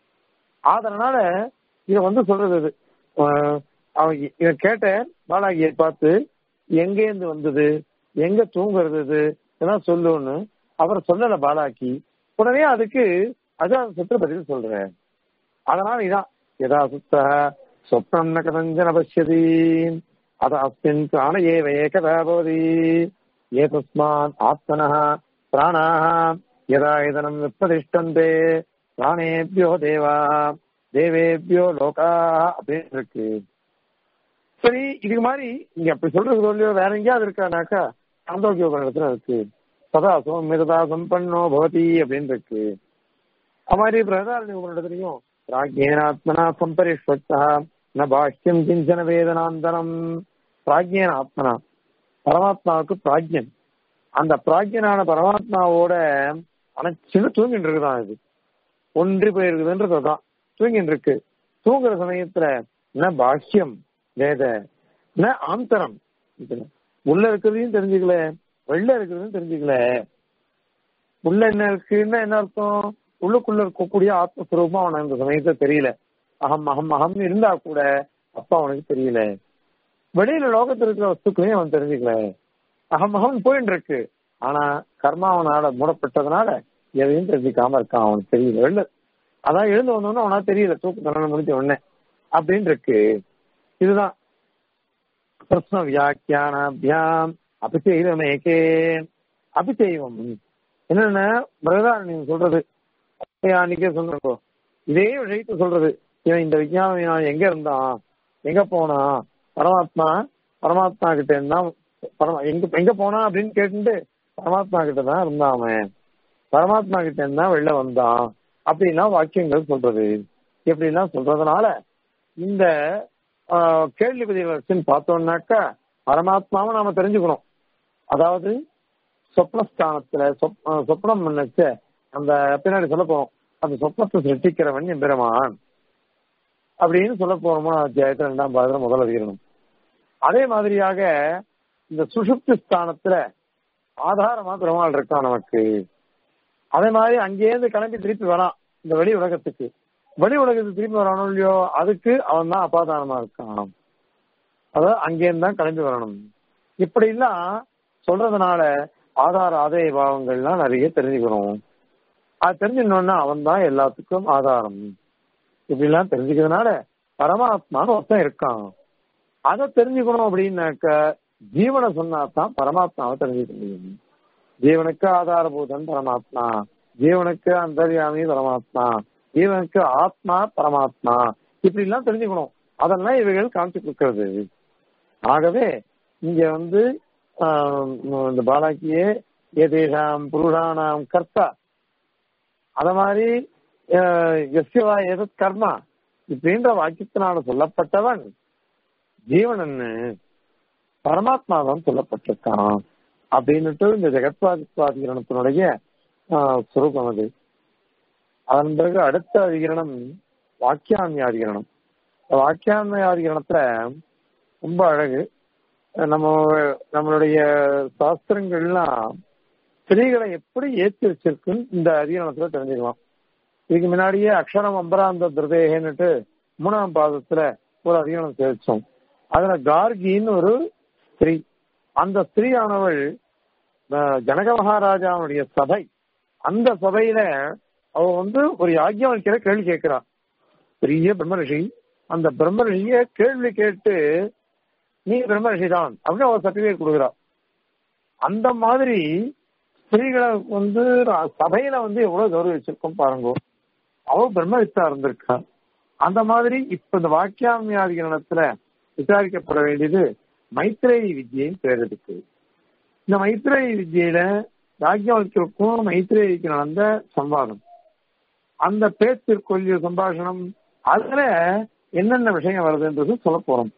அதனால இத வந்து சொல்றது இது அஹ் அவன் இ- இவன் கேட்ட பாலாகியை பார்த்து எங்கேருந்து வந்தது எங்க தூங்குறது இது இதெல்லாம் சொல்லுன்னு அவர் சொல்லல பாலாக்கி உடனே அதுக்கு அதான் சுத்த பதில் சொல்றேன் அதனால இதான் யதா சுத்த சொப்னம் ந கதஞ்சன பசியதி அத அஸ்மின் பிராண ஏவ ஏகதா பவதி ஏதஸ்மான் ஆத்மனः பிராணாः யதா இதனம் விப்பதிஷ்டந்தே பிராணேபியோ தேவா தேவேபியோ லோகா அப்படின்னு இருக்கு சரி இதுக்கு மாதிரி நீங்க அப்படி சொல்றது சொல்லியோ வேற எங்கேயாவது இருக்கானாக்கா சாந்தோக்கிய உபநிடத்துல இருக்கு சதா சோமிதா சம்பன்னோ பவதி அப்படின்னு இருக்கு அது மாதிரி பிரதாரணி உபநிடத்துலையும் பிராஜ்யேனாத்மனா சம்பரிஷ்வக்தா ந பாஷ்யம் கிஞ்சன வேதனாந்தரம் பிராஜ்யேன ஆத்மனா பரமாத்மாவுக்கு பிராஜ்யன் அந்த பிராஜ்யனான பரமாத்மாவோட அனைச்சின்னு தூங்கிட்டு இருக்குதான் இது ஒன்றி போயிருக்குதுன்றது தான் தூங்கிட்டு இருக்கு தூங்குற சமயத்துல ந பாஷ்யம் வேத ந ஆந்தரம் உள்ள இருக்கிறதையும் தெரிஞ்சுக்கல வெளில இருக்கிறதையும் தெரிஞ்சுக்கல உள்ள என்ன இருக்குன்னா என்ன அர்த்தம் உள்ளுக்குள்ள இருக்கக்கூடிய ஆத்மஸ்வரூபம் அவனுக்கு அந்த சமயத்துல தெரியல அகம் அகம் அகம் இருந்தா கூட அப்பா அவனுக்கு தெரியல வெளியில லோகத்துல இருக்கிற வஸ்துக்களையும் அவன் தெரிஞ்சுக்கல அகம் அகம் போயிட்டு இருக்கு ஆனா கர்மா அவனால மூடப்பட்டதுனால எதையும் தெரிஞ்சுக்காம இருக்கான் அவனுக்கு தெரியல வெளில அதான் எழுந்து வந்தோன்னு அவனா தெரியல தூக்கு தண்டனை முடிஞ்ச உடனே அப்படின்னு இருக்கு இதுதான் பிரஸ்ன வியாக்கியானாபியாம் அபிச்சைவமேகே அபிச்சைவம் என்னன்னா பிரகதாரண்யம் சொல்றது அன்னைக்கே சொல்றப்போ இதே விஷயத்த சொல்றது இவன் இந்த விஞ்ஞானம் எங்க இருந்தான் எங்க போனான் பரமாத்மா பரமாத்மா கிட்ட இருந்தா பரமா எங்க எங்க போனா அப்படின்னு கேட்டுட்டு பரமாத்மா கிட்ட தான் இருந்தான் அவன் பரமாத்மா கிட்ட இருந்தா வெளில வந்தான் அப்படின்லாம் வாக்கியங்கள் சொல்றது இப்படிலாம் சொல்றதுனால இந்த கேள்வி பதிவுன்னு பார்த்தோம்னாக்கா பரமாத்மாவை நாம தெரிஞ்சுக்கணும் அதாவது சொப்னஸ்தானத்துல சொப்னம் நினைச்ச அந்த பின்னாடி சொல்ல போறோம் அந்த சொப்னத்தை சிருஷ்டிக்கிறவன் எம்பெருமான் அப்படின்னு சொல்ல போறோமோ அத்தியாயத்துல ரெண்டாம் பாதத்துல முதல் அதிகரணம் அதே மாதிரியாக இந்த சுஷுப்தி ஸ்தானத்துல ஆதாரமா பெருமாள் இருக்கான் நமக்கு அதே மாதிரி அங்கேயிருந்து கிளம்பி திருப்பி வரான் இந்த வெளி உலகத்துக்கு வெளி உலகத்துக்கு திருப்பி வரானோ இல்லையோ அதுக்கு அவன் தான் அபாதானமா இருக்கான் அதாவது அங்கேருந்து தான் கிளம்பி வரணும் இப்படி எல்லாம் சொல்றதுனால ஆதார ஆதாய பாவங்கள்லாம் நிறைய தெரிஞ்சுக்கணும் அது தெரிஞ்சுக்கணும்னா அவன் தான் எல்லாத்துக்கும் ஆதாரம் இப்படி எல்லாம் தெரிஞ்சுக்கிறதுனால பரமாத்மான்னு ஒருத்தன் இருக்கான் அதை தெரிஞ்சுக்கணும் அப்படின்னாக்க ஜீவனை சொன்னா தான் பரமாத்மாவை தெரிஞ்சுக்க முடியும் ஜீவனுக்கு ஆதாரபூதன் பரமாத்மா ஜீவனுக்கு அந்தர்யாமி பரமாத்மா ஜீவனுக்கு ஆத்மா பரமாத்மா இப்படி எல்லாம் தெரிஞ்சுக்கணும் அதெல்லாம் இவைகள் காமிச்சு கொடுக்கிறது ஆகவே இங்க வந்து இந்த பாலாக்கியே ஏதேஷாம் புருஷானாம் கர்த்தா அத மாதிரி எஸ்யவா எதத் கர்மா இப்படின்ற வாக்கியத்தினால சொல்லப்பட்டவன் ஜீவனன்னு பரமாத்மா தான் சொல்லப்பட்டிருக்கான் அப்படின்னுட்டு இந்த ஜெகத்வாதித்வாதிகரணத்தினுடைய சுரூபம் அது அதன் பிறகு அடுத்த அதிகரணம் வாக்கியான்யாதிகரணம் வாக்கியான்யாதிகரணத்துல ரொம்ப அழகு நம்ம நம்மளுடைய சாஸ்திரங்கள்லாம் ஸ்திரீகளை எப்படி ஏற்றி வச்சிருக்குன்னு இந்த அதிகரணத்துல தெரிஞ்சுக்கலாம் இதுக்கு முன்னாடியே அக்ஷரம் அம்பராந்த திருதேகன்னுட்டு மூணாம் பாதத்துல ஒரு அதிகரணம் சேர்த்தோம் அதுல கார்கின்னு ஒரு ஸ்திரீ அந்த ஸ்திரீயானவள் ஜனக மகாராஜாவுடைய சபை அந்த சபையில அவ வந்து ஒரு யாக்கியம் வைக்கிற கேள்வி கேட்கிறான் பெரிய பிரம்ம ரிஷி அந்த பிரம்ம ரிஷிய கேள்வி கேட்டு நீ பிரம்ம ரிஷி தான் அப்படின்னு அவ சர்டிபிகேட் கொடுக்குறா அந்த மாதிரி ஸ்திரீகளை வந்து சபையில வந்து எவ்வளவு கௌரவிச்சிருக்கோம் பாருங்க அவ பிரம்மவித்தா இருந்திருக்கா அந்த மாதிரி இப்ப இந்த வாக்கியாமியாதிகரணத்துல விசாரிக்கப்பட வேண்டியது மைத்ரேயி வித்யின்னு பேர் இருக்கு இந்த மைத்ரேயி வித்யில யாக்கியவல்யருக்கும் மைத்ரேயிக்கு நடந்த சம்வாதம் அந்த பேச்சிற்கொள்ளிய சம்பாஷணம் அதுல என்னென்ன விஷயம் வருதுன்றது சொல்ல போறோம்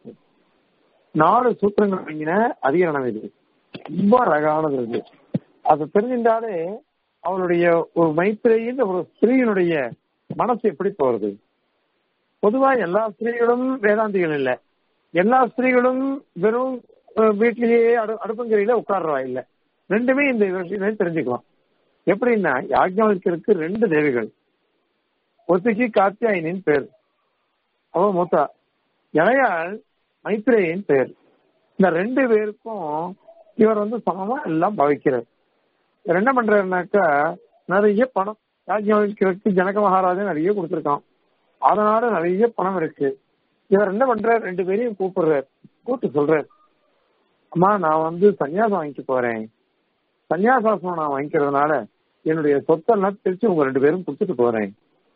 நாலு சூத்திரங்கள் வாங்கின அதிகரணம் இது ரொம்ப அழகானது இது அது தெரிஞ்சின்றாலே அவளுடைய ஒரு மைத்திரையின் ஒரு ஸ்திரீயினுடைய மனசு எப்படி போறது பொதுவா எல்லா ஸ்திரீகளும் வேதாந்திகள் இல்ல எல்லா ஸ்திரீகளும் வெறும் வீட்டிலேயே அடு அடுப்பங்கரையில உட்கார்றவா இல்ல ரெண்டுமே இந்த விஷயம் தெரிஞ்சுக்கலாம் எப்படின்னா யாஜ்ஞவல்கருக்கு ரெண்டு தேவிகள் ஒத்திக்கு காத்தியாயினின் பேர் அவ மூத்தா இளையாள் மைத்ரேயின் பேர் இந்த ரெண்டு பேருக்கும் இவர் வந்து சமமா எல்லாம் பவிக்கிறார் இவர் என்ன பண்றாருனாக்கா நிறைய பணம் யாஜ்ஞவல்கருக்கு ஜனக மகாராஜா நிறைய கொடுத்துருக்கான் அதனால நிறைய பணம் இருக்கு இவர் என்ன பண்றாரு ரெண்டு பேரையும் கூப்பிடுறாரு கூப்பிட்டு சொல்றாரு அம்மா நான் வந்து சன்னியாசம் வாங்கிக்க போறேன் சன்னியாசாசனம் நான் வாங்கிக்கிறதுனால என்னுடைய சொத்தெல்லாம் திருச்சி உங்க ரெண்டு பேரும் கொடுத்துட்டு போறேன்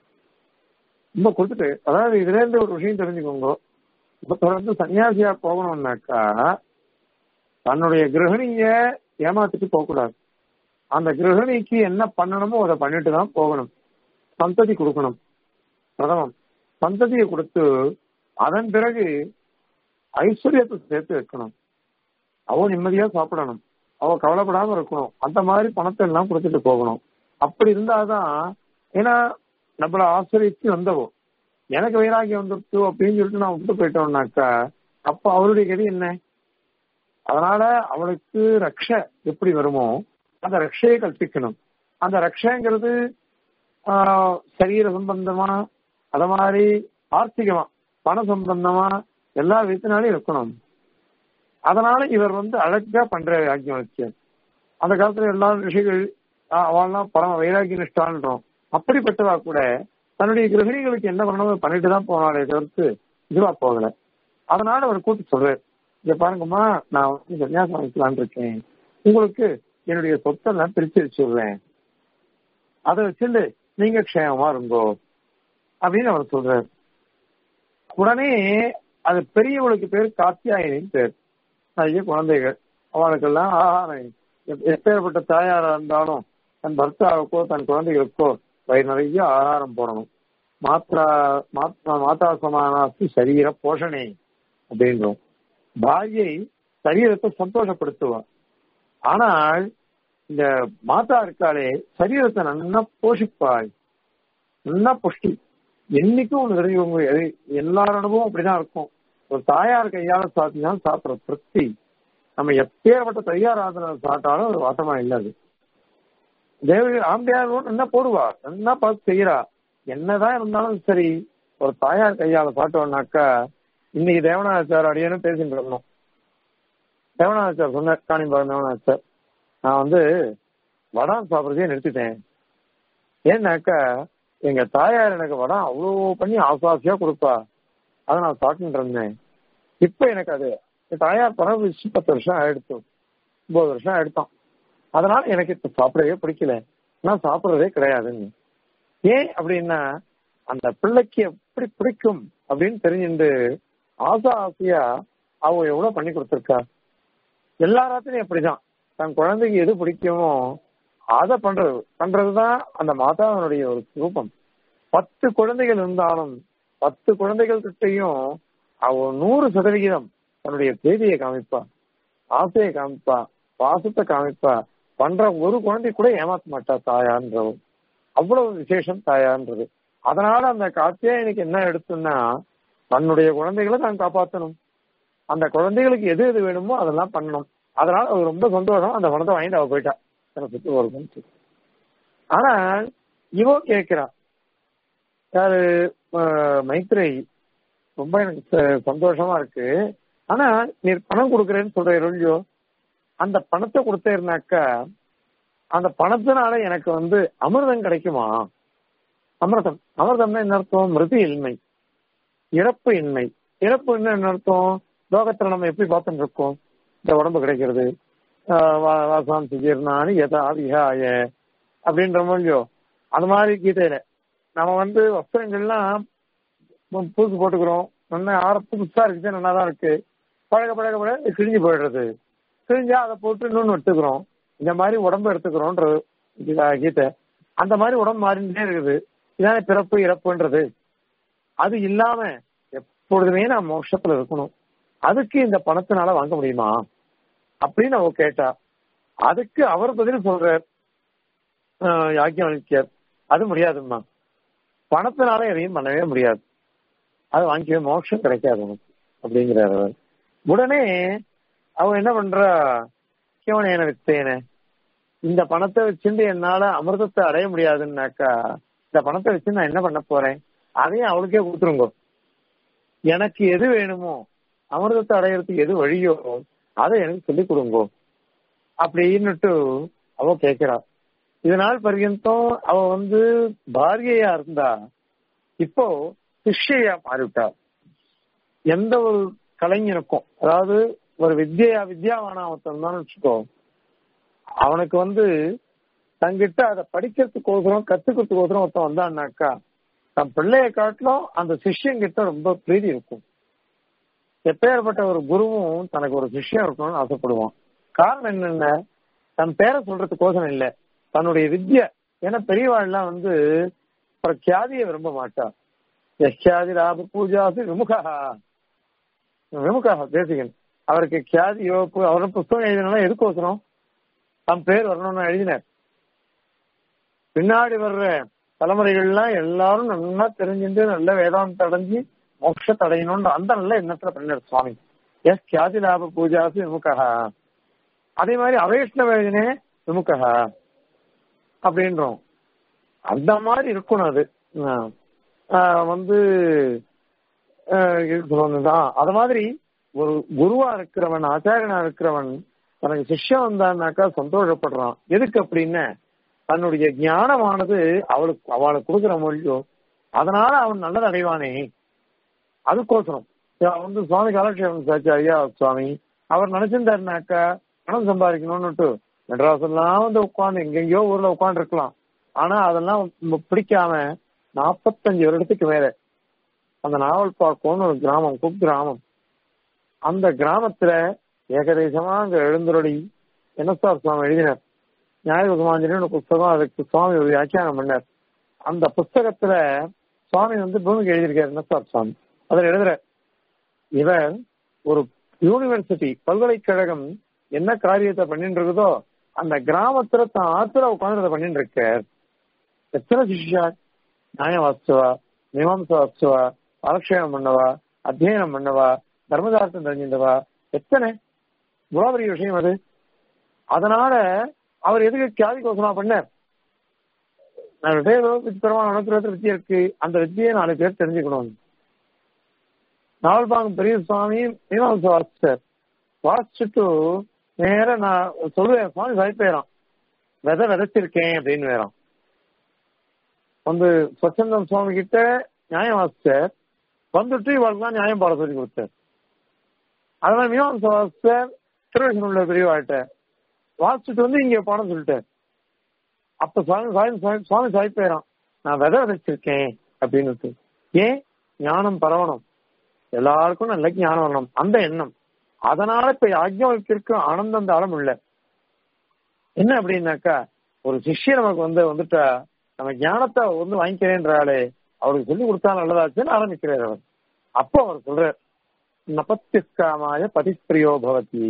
ரொம்ப கொடுத்துட்டு அதாவது இதுல இருந்து ஒரு விஷயம் தெரிஞ்சுக்கோங்க இப்ப தொடர்ந்து சன்னியாசியா போகணும்னாக்கா தன்னுடைய கிரகணிய ஏமாத்திட்டு போகக்கூடாது அந்த கிரகணிக்கு என்ன பண்ணணுமோ அதை பண்ணிட்டு தான் போகணும் சந்ததி கொடுக்கணும் பிரதமம் சந்ததியை கொடுத்து அதன் பிறகு ஐஸ்வர்யத்தை சேர்த்து வைக்கணும் அவ நிம்மதியா சாப்பிடணும் அவ கவலைப்படாம இருக்கணும் அந்த மாதிரி பணத்தை எல்லாம் கொடுத்துட்டு போகணும் அப்படி இருந்தாதான் ஏன்னா நம்மள ஆசிரியச்சு வந்தவோ எனக்கு வைராகியம் வந்துருச்சு அப்படின்னு சொல்லிட்டு நான் விட்டு போயிட்டோம்னாக்கா அப்ப அவருடைய கதி என்ன அதனால அவளுக்கு ரக்ஷ எப்படி வருமோ அந்த ரக்ஷையை கற்பிக்கணும் அந்த ரக்ஷங்கிறது சரீர சம்பந்தமா அத மாதிரி ஆர்த்திகமா பண சம்பந்தமா எல்லா விதத்தினாலும் இருக்கணும் அதனால இவர் வந்து அழகா பண்ற யாக்கியம் வச்சு அந்த காலத்துல எல்லா ரிஷிகள் அவெல்லாம் பரம வைராகிய நிஷ்டான்றோம் அப்படிப்பட்டவா கூட தன்னுடைய கிரகிணிகளுக்கு என்ன பண்ணணும் பண்ணிட்டு தான் போனாலே தவிர்த்து இதுவா போகல அதனால அவர் கூட்டு சொல்றாரு இங்க பாருங்கம்மா நான் வந்து சன்னியாசம் வைக்கலான் இருக்கேன் உங்களுக்கு என்னுடைய சொத்தெல்லாம் பிரிச்சு வச்சுடுறேன் அதை வச்சுட்டு நீங்க க்ஷேமமா இருங்கோ அப்படின்னு அவர் சொல்றாரு உடனே அது பெரியவளுக்கு பேர் காத்தியாயினின் பேர் நிறைய குழந்தைகள் அவளுக்கெல்லாம் ஆகாரம் எப்- எப்பேற்பட்ட தாயாரா இருந்தாலும் தன் பர்த்தாவுக்கோ தன் குழந்தைகளுக்கோ வயிறு நிறைய ஆகாரம் போடணும் மாத்ரா மாத்ரா மாதா சமானாஸ்தி சரீர போஷணை அப்படின்றோம் பாரியை சரீரத்தை சந்தோஷப்படுத்துவார் ஆனால் இந்த மாதா இருக்காளே சரீரத்தை நன்னா போஷிப்பாள் நல்லா புஷ்டி என்னைக்கும் ஒண்ணு தெரியும் எல்லார் அனுபவம் அப்படிதான் இருக்கும் ஒரு தாயார் கையால சாத்தினாலும் சாப்பிடுற திருப்தி நம்ம எப்பேற்பட்ட தையார் ஆதரவு சாப்பிட்டாலும் அது வாட்டமா இல்லாது தேவி ஆம்பியார் கூட என்ன போடுவா என்ன பார்த்து செய்யறா என்னதான் இருந்தாலும் சரி ஒரு தாயார் கையால சாப்பிட்டோம்னாக்கா இன்னைக்கு தேவனாச்சார் அடியேன்னு பேசிட்டு இருந்தோம் தேவனாச்சார் சொன்னார் காணிம்பாக்கம் தேவனாச்சார் நான் வந்து வடம் சாப்பிட்றதே நிறுத்திட்டேன் ஏன்னாக்கா எங்க தாயார் எனக்கு வடம் அவ்வளோ பண்ணி ஆசாசியா கொடுப்பா அதை நான் சாப்பிட்டு இருந்தேன் இப்ப எனக்கு அது என் தாயார் பரவச்சு பத்து வருஷம் ஆயிடுச்சு ஒன்பது வருஷம் ஆயிடுத்தான் அதனால எனக்கு இப்ப சாப்பிடவே பிடிக்கல நான் சாப்பிடுறதே கிடையாதுன்னு ஏன் அப்படின்னா அந்த பிள்ளைக்கு எப்படி பிடிக்கும் அப்படின்னு தெரிஞ்சுட்டு ஆசா ஆசையா அவ எவ்வளவு பண்ணி கொடுத்துருக்கா எல்லா ராத்திரியும் அப்படிதான் தன் குழந்தைக்கு எது பிடிக்குமோ அதை பண்றது பண்றதுதான் அந்த மாதாவினுடைய ஒரு ரூபம் பத்து குழந்தைகள் இருந்தாலும் பத்து குழந்தைகள் கிட்டையும் அவ நூறு சதவிகிதம் தன்னுடைய செய்தியை காமிப்பா ஆசையை காமிப்பா பாசத்தை காமிப்பா பண்ற ஒரு குழந்தை கூட ஏமாத்த மாட்டா தாயான்றவர் அவ்வளவு விசேஷம் தாயான்றது அதனால அந்த காத்தியாயனுக்கு என்ன எடுத்துன்னா தன்னுடைய குழந்தைகளை தான் காப்பாற்றணும் அந்த குழந்தைகளுக்கு எது எது வேணுமோ அதெல்லாம் பண்ணணும் அதனால அவ ரொம்ப சந்தோஷம் அந்த பணத்தை வாங்கிட்டு அவ போயிட்டா எனக்கு சுத்தி ஒரு மனுச்சு ஆனால் இவோ கேட்கிறா யாரு அஹ், மைத்ரேயி ரொம்ப எனக்கு ச- சந்தோஷமா இருக்கு ஆனா நீ பணம் கொடுக்குறேன்னு சொல்ற இல்லையோ அந்த பணத்தை கொடுத்தேன்னாக்கா அந்த பணத்தினால எனக்கு வந்து அமிர்தம் கிடைக்குமா அமிர்தம் அமிர்தம்னா என்ன அர்த்தம் மிருதி இன்மை இறப்பு இன்மை இறப்பு என்ன அர்த்தம் லோகத்துல நம்ம எப்படி பார்த்துட்டு இருக்கோம் இந்த உடம்பு கிடைக்கிறது ஆஹ் வா- வாசாம் சுஜீர்ணானி யதா விஹாய அப்படின்ற மொழியோ அந்த மாதிரி கீதையில நம்ம வந்து வஸ்திரங்கள்லாம் பு- புதுசு போட்டுக்கிறோம் நல்லா ஆற புதுசா இருக்குது நல்லா தான் இருக்கு பழக பழக பழக கிழிஞ்சு போயிடுறது கிழிஞ்சா அதை போட்டு இன்னொன்னு எடுத்துக்கிறோம் இந்த மாதிரி உடம்பு எடுத்துக்கிறோன்றது கீதா- கீதை அந்த மாதிரி உடம்பு மாறிட்டே இருக்குது இதானே பிறப்பு இறப்புன்றது அது இல்லாம எப்பொழுதுமே நான் மோட்சத்துல இருக்கணும் அதுக்கு இந்த பணத்தினால வாங்க முடியுமா அப்படின்னு அவ கேட்டா அதுக்கு அவர் பதில் சொல்றார் ஆஹ் யாக்கியவல்யர் அது முடியாதும்மா பணத்தினால எதையும் பண்ணவே முடியாது அது வாங்கிக்கவே மோட்சம் கிடைக்காது உனக்கு அப்படிங்கிறார் அவர் உடனே அவன் என்ன பண்றா கிவனேன வித்தேன இந்த பணத்தை வச்சுட்டு என்னால அமிர்தத்தை அடைய முடியாதுன்னாக்கா இந்த பணத்தை வச்சு நான் என்ன பண்ண போறேன் அதையும் அவளுக்கே கொடுத்துருங்க எனக்கு எது வேணுமோ அமிர்தத்தை அடையறதுக்கு எது வழியோ அதை எனக்கு சொல்லிக் கொடுங்கோ அப்படின்னுட்டு அவ கேட்கிறா இதனால் பர்யந்தம் அவ வந்து பாரியையா இருந்தா இப்போ சிஷ்யா மாறிவிட்டா எந்த ஒரு கலைஞனுக்கும் அதாவது ஒரு வித்யா வித்யாவானா ஒருத்தன் தான் வச்சுக்கோ அவனுக்கு வந்து தங்கிட்ட அதை படிக்கிறதுக்கோசரம் கத்துக்கிறதுக்கோசரம் ஒருத்தன் வந்தான்னாக்கா தன் பிள்ளைய காட்டிலும் அந்த சிஷ்யன் கிட்ட ரொம்ப பிரீதி இருக்கும் எப்பேற்பட்ட ஒரு குருவும் தனக்கு ஒரு சிஷ்யம் இருக்கணும்னு ஆசைப்படுவான் காரணம் என்னென்ன தன் பேரை சொல்றதுக்கோசரம் இல்ல தன்னுடைய வித்ய ஏன்னா பெரியவாள்லாம் வந்து பிரக்யாதியை விரும்ப மாட்டா யக்யாதி ராப பூஜாசி விமுகா விமுகா தேசிகன் அவருக்கு கியாதியோ பு- அவரும் புஸ்தகம் எழுதினா எதுக்கோசரம் தன் பேர் வரணும்னு எழுதினார் பின்னாடி வர்ற தலைமுறைகள்லாம் எல்லாரும் நல்லா தெரிஞ்சுட்டு நல்ல வேதாந்தம் அடைஞ்சு மோட்சத்தை அடையணும்னு அந்த நல்ல எண்ணத்துல பண்ணினார் சுவாமி எஸ் கியாதி லாப பூஜாசி விமுகா அதே மாதிரி அவைஷ்ணவேதனே விமுகா அப்படின்றோம் அந்த மாதிரி இருக்கணும் அது ஆஹ் ஆஹ் வந்து தான் அது மாதிரி ஒரு குருவா இருக்கிறவன் ஆச்சாரியனா இருக்கிறவன் தனக்கு சிஷ்யம் வந்தான்னாக்கா சந்தோஷப்படுறான் எதுக்கு அப்படின்னு தன்னுடைய ஞானமானது அவளுக்கு அவளுக்கு கொடுக்குற மொழியோ அதனால அவன் நல்லது அடைவானே அதுக்கோசரம் வந்து சுவாமி காலக்ஷேபம் சாச்சு ஐயா சுவாமி அவர் நினைச்சிருந்தாருனாக்கா பணம் சம்பாதிக்கணும்னுட்டு மெட்ராஸ்லாம் வந்து உட்காந்து எங்கெங்கயோ ஊர்ல உட்காந்து இருக்கலாம் ஆனா அதெல்லாம் ம- பிடிக்காம நாற்பத்தஞ்சு வருடத்துக்கு மேல அந்த நாவல் பாக்கோன்னு ஒரு கிராமம் குக் கிராமம் அந்த கிராமத்துல ஏகதேசமா அங்க எழுந்துருளி என்ன சார் சுவாமி எழுதினார் ஞாயிறு சுமாஞ்சலின்னு ஒரு புஸ்தகம் அதுக்கு சுவாமி ஒரு வியாக்கியானம் பண்ணார் அந்த புஸ்தகத்துல சுவாமி வந்து பூமிக்கு எழுதியிருக்காரு என்ன சார் சுவாமி அதில் எழுதுற இவர் ஒரு யூனிவர்சிட்டி பல்கலைக்கழகம் என்ன காரியத்தை பண்ணிட்டு இருக்குதோ அந்த கிராமத்துல தான் ஆத்துல உட்காந்து அதை பண்ணிட்டு இருக்கார் எத்தனை சிஷ்யா நியாய வாஸ்துவா மீமாம்ச வாஸ்துவா அலட்சயம் பண்ணவா அத்தியனம் பண்ணவா தர்மதார்த்தம் தெரிஞ்சிருந்தவா எத்தனை இவ்வளவு பெரிய விஷயம் அது அதனால அவர் எதுக்கு கியாதி கோசமா பண்ணார் நான் பெருமான நடத்துறது வித்தியை இருக்கு அந்த வித்தியை நாலு பேர் தெரிஞ்சுக்கணும் நாவல்பாங்கம் பெரிய சுவாமி மீமாம்ச வாசிச்சார் வாசிச்சுட்டு நேர நான் சொல்லுவேன் சுவாமி பயப்பேறான் விதை விதைச்சிருக்கேன் அப்படின்னு வேறான் வந்து ஸ்வச்சந்தம் சுவாமி கிட்ட நியாயம் வாசிச்சார் வந்துட்டு இவளுக்கு தான் நியாயம் பாட சொல்லி கொடுத்தார் அதனால மீமாம்ச வாசிச்சார் திருவண்ணூர் உள்ள பெரியவாழ்கிட்ட வாசிச்சுட்டு வந்து இங்க பாடம் சொல்லிட்டார் அப்ப சுவாமி சுவாமி சுவாமி சுவாமி சாய்ப்பேறான் நான் விதை விதைச்சிருக்கேன் அப்படின்னு ஏன் ஞானம் பரவணும் எல்லாருக்கும் நல்ல ஞானம் வரணும் அந்த எண்ணம் அதனால இப்ப யாஜ்ஞவல்கிற்கு ஆனந்தம் தாளம் இல்ல என்ன அப்படின்னாக்கா ஒரு சிஷ்யர் நமக்கு வந்து வந்துட்டா நம்ம ஞானத்தை வந்து வாங்கிக்கிறேன்றாலே அவருக்கு சொல்லி கொடுத்தா நல்லதாச்சுன்னு ஆரம்பிக்கிறார் அவர் அப்போ அவர் சொல்றார் நபத்தியஸ்காமாய பதிப்பிரியோ பவதி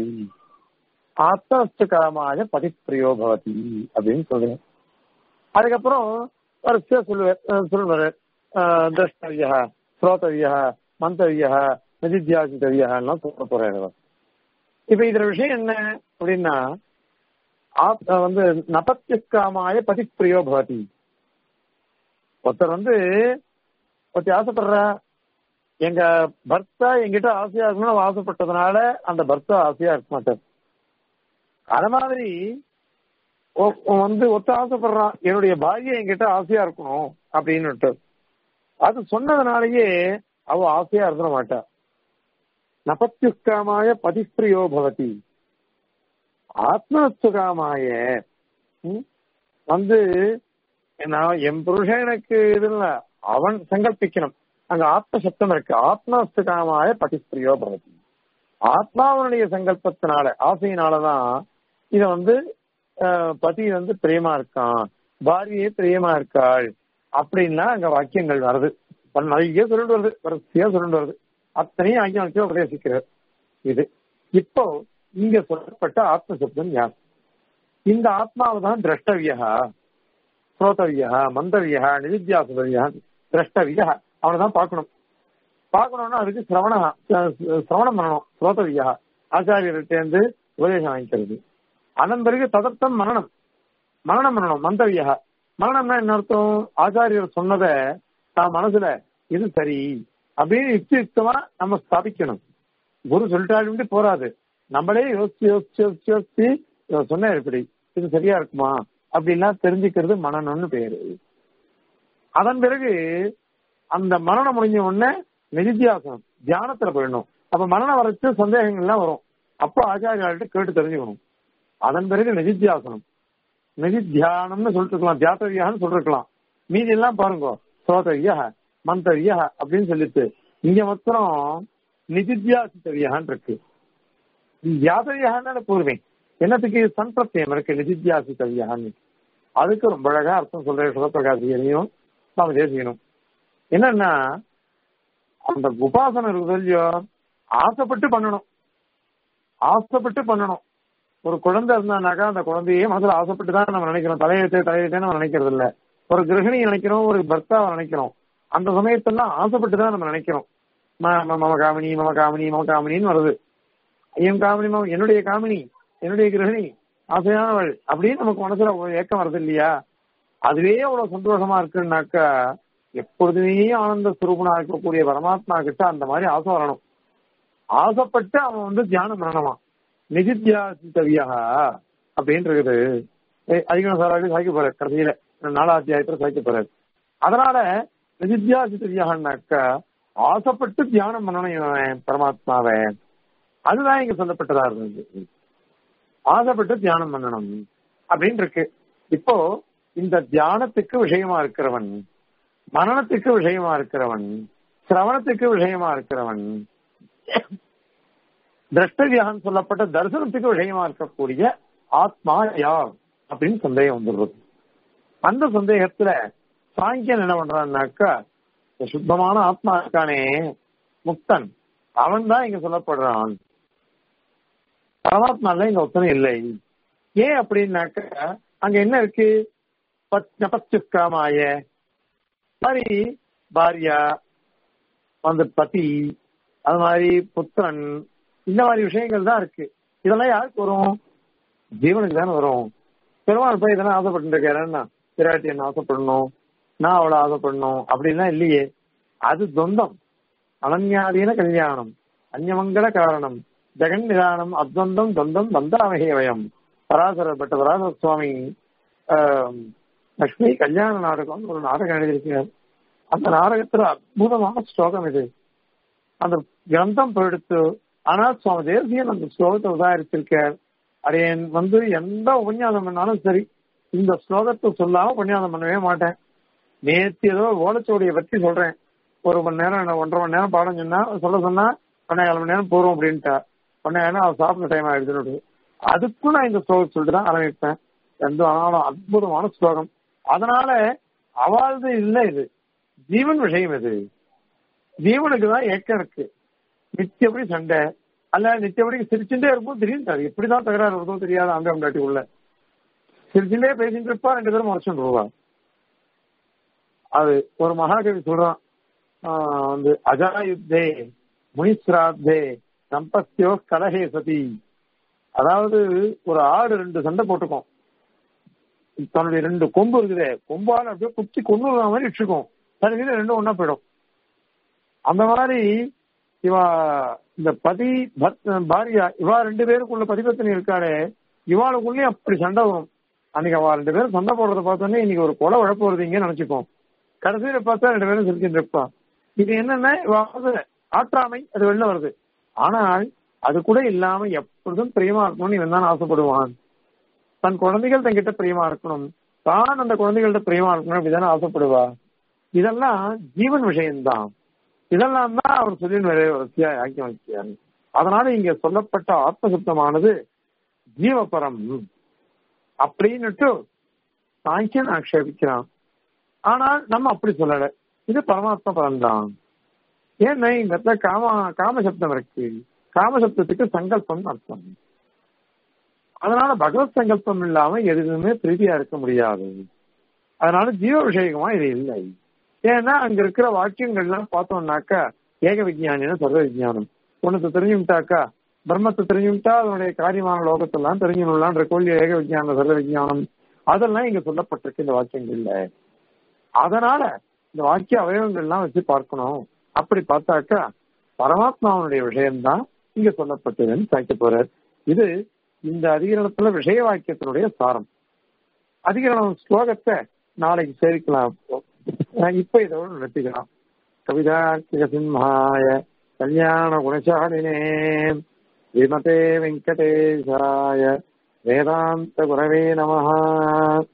ஆத்மஸ்துகாமாய பதிப்பிரியோ பவதி அப்படின்னு சொல்றேன் அதுக்கப்புறம் வரிசையா சொல்லுவார் அஹ் சொல்லுவாரு அஹ் திரஷ்டவியா ஸ்ரோதவியா மந்தவியா நிதித்தியாசித்தவியா எல்லாம் சொல்ல போறாரு அவர் இப்ப இதுல விஷயம் என்ன அப்படின்னா ஆத்- வந்து நபத்தியஸ்காமாய பதிப்பிரியோ பவதி ஒருத்தர் வந்து ஒருத்தி ஆசைப்படுறா எங்க பர்த்தா எங்கிட்ட ஆசையா இருக்கணும்னு அவ ஆசைப்பட்டதுனால அந்த பர்த்தா ஆசையா இருக்க மாட்டார் அது மாதிரி ஒ- வந்து ஒத்த ஆசைப்படுறான் என்னுடைய பாரியை என்கிட்ட ஆசையா இருக்கணும் அப்படின்னு அது சொன்னதுனாலயே அவ ஆசையா இருந்துட மாட்டா நபத்யுஷ்காமாய பதிப்பிரியோ பவதி ஆத்மஸ்துகாமாய ம், வந்து நான் என் புருஷன் எனக்கு இது இல்ல அவன் சங்கல்பிக்கணும் அங்க ஆத்ம சப்தம் இருக்கு ஆத்மஸ்துகாமாய பதிப்பிரியோ பவதி ஆத்மாவனுடைய சங்கல்பத்தினால ஆசையினாலதான் இத வந்து அஹ், பதி வந்து பிரியமா இருக்கான் பாரியே பிரியமா இருக்காள் அப்படின்னா அங்க வாக்கியங்கள் வருது பல நிறைய சொல்லிட்டு வருது வரிசையா சொல்லிட்டு வருது அத்தனையும் ஆங்கிலம் உபதேசிக்கிறார் இது இப்போ இங்க சொல்லப்பட்ட ஆத்ம சப்தம் யார் இந்த ஆத்மாவை தான் திரஷ்டவியா ஸ்ரோதவியா மந்தவியா நிதித்தியாசுதவியா திரஷ்டவியா அவனை தான் பார்க்கணும் பார்க்கணும்னா அதுக்கு சிரவண சிரவணம் பண்ணணும் ஸ்ரோதவியா ஆச்சாரியர்கிட்ட இருந்து உபதேசம் வாங்கிக்கிறது அதன் பிறகு ததர்த்தம் மரணம் மரணம் பண்ணணும் மந்தவியா மரணம்னா என்ன அர்த்தம் ஆச்சாரியர் சொன்னதை தான் மனசுல இது சரி அப்படின்னு யுக்தி யுக்தமா நம்ம ஸ்தாபிக்கணும் குரு சொல்லிட்டாலும் போறாது நம்மளே யோசிச்சு யோசிச்சு யோசிச்சு யோசிச்சு இவர் சொன்ன எப்படி இது சரியா இருக்குமா அப்படின்லாம் தெரிஞ்சுக்கிறது மனநம்னு பேரு அதன் பிறகு அந்த மரணம் முடிஞ்ச உடனே நிதித்தியாசனம் தியானத்துல போயிடணும் அப்ப மரணம் வரைச்சு சந்தேகங்கள்லாம் வரும் அப்போ ஆச்சாரியாள்கிட்ட கேட்டு தெரிஞ்சுக்கணும் அதன் பிறகு நிதித்தியாசனம் நிதித்தியானம்னு சொல்லிட்டு இருக்கலாம் தியாத்தவியான்னு சொல்லிருக்கலாம் மீதி எல்லாம் பாருங்க சோதவியா மந்தவியா அப்படின்னு சொல்லிட்டு இங்க மாத்திரம் நிதித்தியாசித்தவியான்னு இருக்கு தியாதவியான்னு கூறுவேன் என்னத்துக்கு சம்பிரத்தியம் இருக்கு நிதித்தியாசித்தவியான்னு அதுக்கு ரொம்ப அழகா அர்த்தம் சொல்றேன் சிவபிரகாசியனையும் நாம தேசிக்கணும் என்னன்னா அந்த உபாசனம் இருக்குது இல்லையோ ஆசைப்பட்டு பண்ணணும் ஆசைப்பட்டு பண்ணணும் ஒரு குழந்தை இருந்தானாக்கா அந்த குழந்தையே மனசுல ஆசைப்பட்டு தான் நம்ம நினைக்கிறோம் தலையெழுத்து தலையெழுத்தே நம்ம நினைக்கிறது இல்ல ஒரு கிரகிணி நினைக்கிறோம் ஒரு பர்த்தாவை நினைக்கிறோம் அந்த சமயத்தெல்லாம் ஆசைப்பட்டு தான் நம்ம நினைக்கிறோம் ம- ம- மம காமினி மம காமினி மம காமினின்னு வருது என் காமினி மம என்னுடைய காமினி என்னுடைய கிரகிணி ஆசையானவள் அப்படின்னு நமக்கு மனசுல ஒரு ஏக்கம் வருது இல்லையா அதுவே அவ்வளவு சந்தோஷமா இருக்குன்னாக்கா எப்பொழுதுமே ஆனந்த சுரூபனா இருக்கக்கூடிய பரமாத்மா கிட்ட அந்த மாதிரி ஆசை வரணும் ஆசைப்பட்டு அவன் வந்து தியானம் பண்ணணுமா நிதித்தியாசித்தவியா அப்படின்னு இருக்குது அதிகம் சாராக சாய்க்க போறாரு கடைசியில நாலாம் அத்தியாயத்துல சாய்க்க போறாரு அதனால நிதித்தியாசித்தவியாகனாக்கா ஆசைப்பட்டு தியானம் பண்ணணும் இவன் பரமாத்மாவை அதுதான் இங்க சொல்லப்பட்டதா இருந்தது ஆசைப்பட்டு தியானம் பண்ணணும் அப்படின்னு இருக்கு இப்போ இந்த தியானத்துக்கு விஷயமா இருக்கிறவன் மரணத்துக்கு விஷயமா இருக்கிறவன் சிரவணத்துக்கு விஷயமா இருக்கிறவன் திரஷ்டவியாகம் சொல்லப்பட்ட தரிசனத்துக்கு விஷயமா இருக்கக்கூடிய ஆத்மா யார் அப்படின்னு சந்தேகம் வந்துடுறது அந்த சந்தேகத்துல சாங்கியன் என்ன பண்றான்னாக்கா இந்த சுத்தமான ஆத்மா இருக்கானே முக்தன் அவன் தான் இங்க சொல்லப்படுறான் பரமாத்மால இங்க ஒத்தனை இல்லை ஏன் அப்படின்னாக்க அங்க என்ன இருக்கு பச்சுக்காமாய மாதிரி பாரியா அந்த பதி அது மாதிரி புத்திரன் இந்த மாதிரி விஷயங்கள் தான் இருக்கு இதெல்லாம் யாருக்கு வரும் ஜீவனுக்கு தானே வரும் பெருமாள் போய் இதெல்லாம் ஆசைப்பட்டு இருக்காருன்னா பிராட்டி என்ன ஆசைப்படணும் நான் அவளை ஆசைப்படணும் அப்படின்லாம் இல்லையே அது தொந்தம் அனன்யாதீன கல்யாணம் அந்யமங்கல காரணம் ஜெகன் நிதானம் அத்வந்தம் தொந்தம் வந்தாமகேவயம் பராசர பட்ட பராசர சுவாமி லக்ஷ்மி கல்யாண நாடகம் ஒரு நாடகம் எழுதியிருக்கிறார் அந்த நாடகத்துல அற்புதமான ஸ்லோகம் இது அந்த கிரந்தம் போயிடுத்து ஆனா சுவாமி தேசியன் அந்த ஸ்லோகத்தை உதாரிச்சிருக்கார் அடையன் வந்து எந்த உபன்யாசம் பண்ணாலும் சரி இந்த ஸ்லோகத்தை சொல்லாம உபன்யாசம் பண்ணவே மாட்டேன் நேற்று ஏதோ ஓலச்சோடியை பத்தி சொல்றேன் ஒரு மணி நேரம் ஒன்றரை மணி நேரம் பாடம் சொன்னா சொல்ல சொன்னா ஒன்னே கால் மணி நேரம் போறோம் அப்படின்ட்டா ஒன்னே அவர் சாப்பிட்ற டைம் ஆயிடுச்சுன்னு அதுக்கும் நான் இந்த ஸ்லோகம் சொல்லிட்டு தான் ஆரம்பிப்பேன் எந்த ஆனாலும் அற்புதமான ஸ்லோகம் அதனால அவாழ்ந்து இல்லை இது ஜீவன் விஷயம் இது ஜீவனுக்கு தான் ஏக்கம் இருக்கு நித்தியப்படி சண்டை அல்ல நித்தியப்படி சிரிச்சுட்டே இருக்கும் தெரியும் அது எப்படிதான் தகராறு வருதோ தெரியாது அந்த அம்டாட்டி உள்ள சிரிச்சுட்டே பேசிட்டு இருப்பா ரெண்டு பேரும் முறைச்சுட்டு ரூபா அது ஒரு மகாகவி சொல்றான் வந்து அஜாயுத்தே முனிஸ்ராத்தே சம்பஸ்தியோ கலஹே சதி அதாவது ஒரு ஆடு ரெண்டு சண்டை போட்டுக்கும் தன்னுடைய ரெண்டு கொம்பு இருக்குதே கொம்பால அப்படியே குத்தி கொண்டு மாதிரி வச்சுக்கும் தனக்கு ரெண்டும் ஒன்னா போயிடும் அந்த மாதிரி இவா இந்த பதி பாரியா இவா ரெண்டு பேருக்குள்ள பதிபத்தினி இருக்காளே இவாளுக்குள்ளேயும் அப்படி சண்டை வரும் அன்னைக்கு அவ ரெண்டு பேரும் சண்டை போடுறத பார்த்தோன்னே இன்னைக்கு ஒரு கொலை உழப்பு வருதுங்க நினைச்சுப்போம் கடைசியில பார்த்தா ரெண்டு பேரும் சிரிச்சுட்டு இருப்பான் இது என்னன்னா ஆற்றாமை அது வெளில வருது ஆனால் அது கூட இல்லாம எப்பொழுதும் பிரியமா இருக்கணும்னு இவன் தான் ஆசைப்படுவான் தன் குழந்தைகள் தங்கிட்ட பிரியமா இருக்கணும் தான் அந்த குழந்தைகள்ட்ட பிரியமா இருக்கணும் அப்படிதானே ஆசைப்படுவா இதெல்லாம் ஜீவன் விஷயம்தான் இதெல்லாம் தான் அவர் சொல்லி வரிசையா ஆக்கி வைக்கிறார் அதனால இங்க சொல்லப்பட்ட ஆத்மசப்தமானது ஜீவபரம் அப்படின்னுட்டு சாங்கியன் ஆக்ஷேபிக்கிறான் ஆனால் நம்ம அப்படி சொல்லல இது பரமாத்ம பரம் தான் ஏன்னா இந்த இடத்துல காம காமசப்தம் இருக்கு காமசப்தத்துக்கு சங்கல்பம் அர்த்தம் அதனால பகவத் சங்கல்பம் இல்லாம எதுவுமே பிரீதியா இருக்க முடியாது அதனால ஜீவ விஷயமா இது இல்லை ஏன்னா அங்க இருக்கிற வாக்கியங்கள்லாம் பார்த்தோம்னாக்கா ஏக விஜயானின்னு சர்வ விஜயானம் ஒன்னத்தை தெரிஞ்சுட்டாக்கா பிரம்மத்தை தெரிஞ்சுட்டா அதனுடைய காரியமான லோகத்தெல்லாம் தெரிஞ்சுக்கணும்லாம் இருக்கோல்ல ஏக விஜயான சர்வ விஜயானம் அதெல்லாம் இங்க சொல்லப்பட்டிருக்கு இந்த வாக்கியங்கள்ல அதனால இந்த வாக்கிய அவயவங்கள்லாம் வச்சு பார்க்கணும் அப்படி பார்த்தாக்கா பரமாத்மாவனுடைய விஷயம்தான் இங்க சொல்லப்பட்டதுன்னு சாய்க்க போறார் இது இந்த அதிகரணத்துல விஷய வாக்கியத்தினுடைய சாரம் அதிகரணம் ஸ்லோகத்தை நாளைக்கு சேவிக்கலாம் இப்ப இதோட நிறுத்திக்கலாம் கவிதார்த்திக சிம்ஹாய கல்யாண குணசாலினே விமதே வெங்கடேஷாய வேதாந்த குரவே நமஹா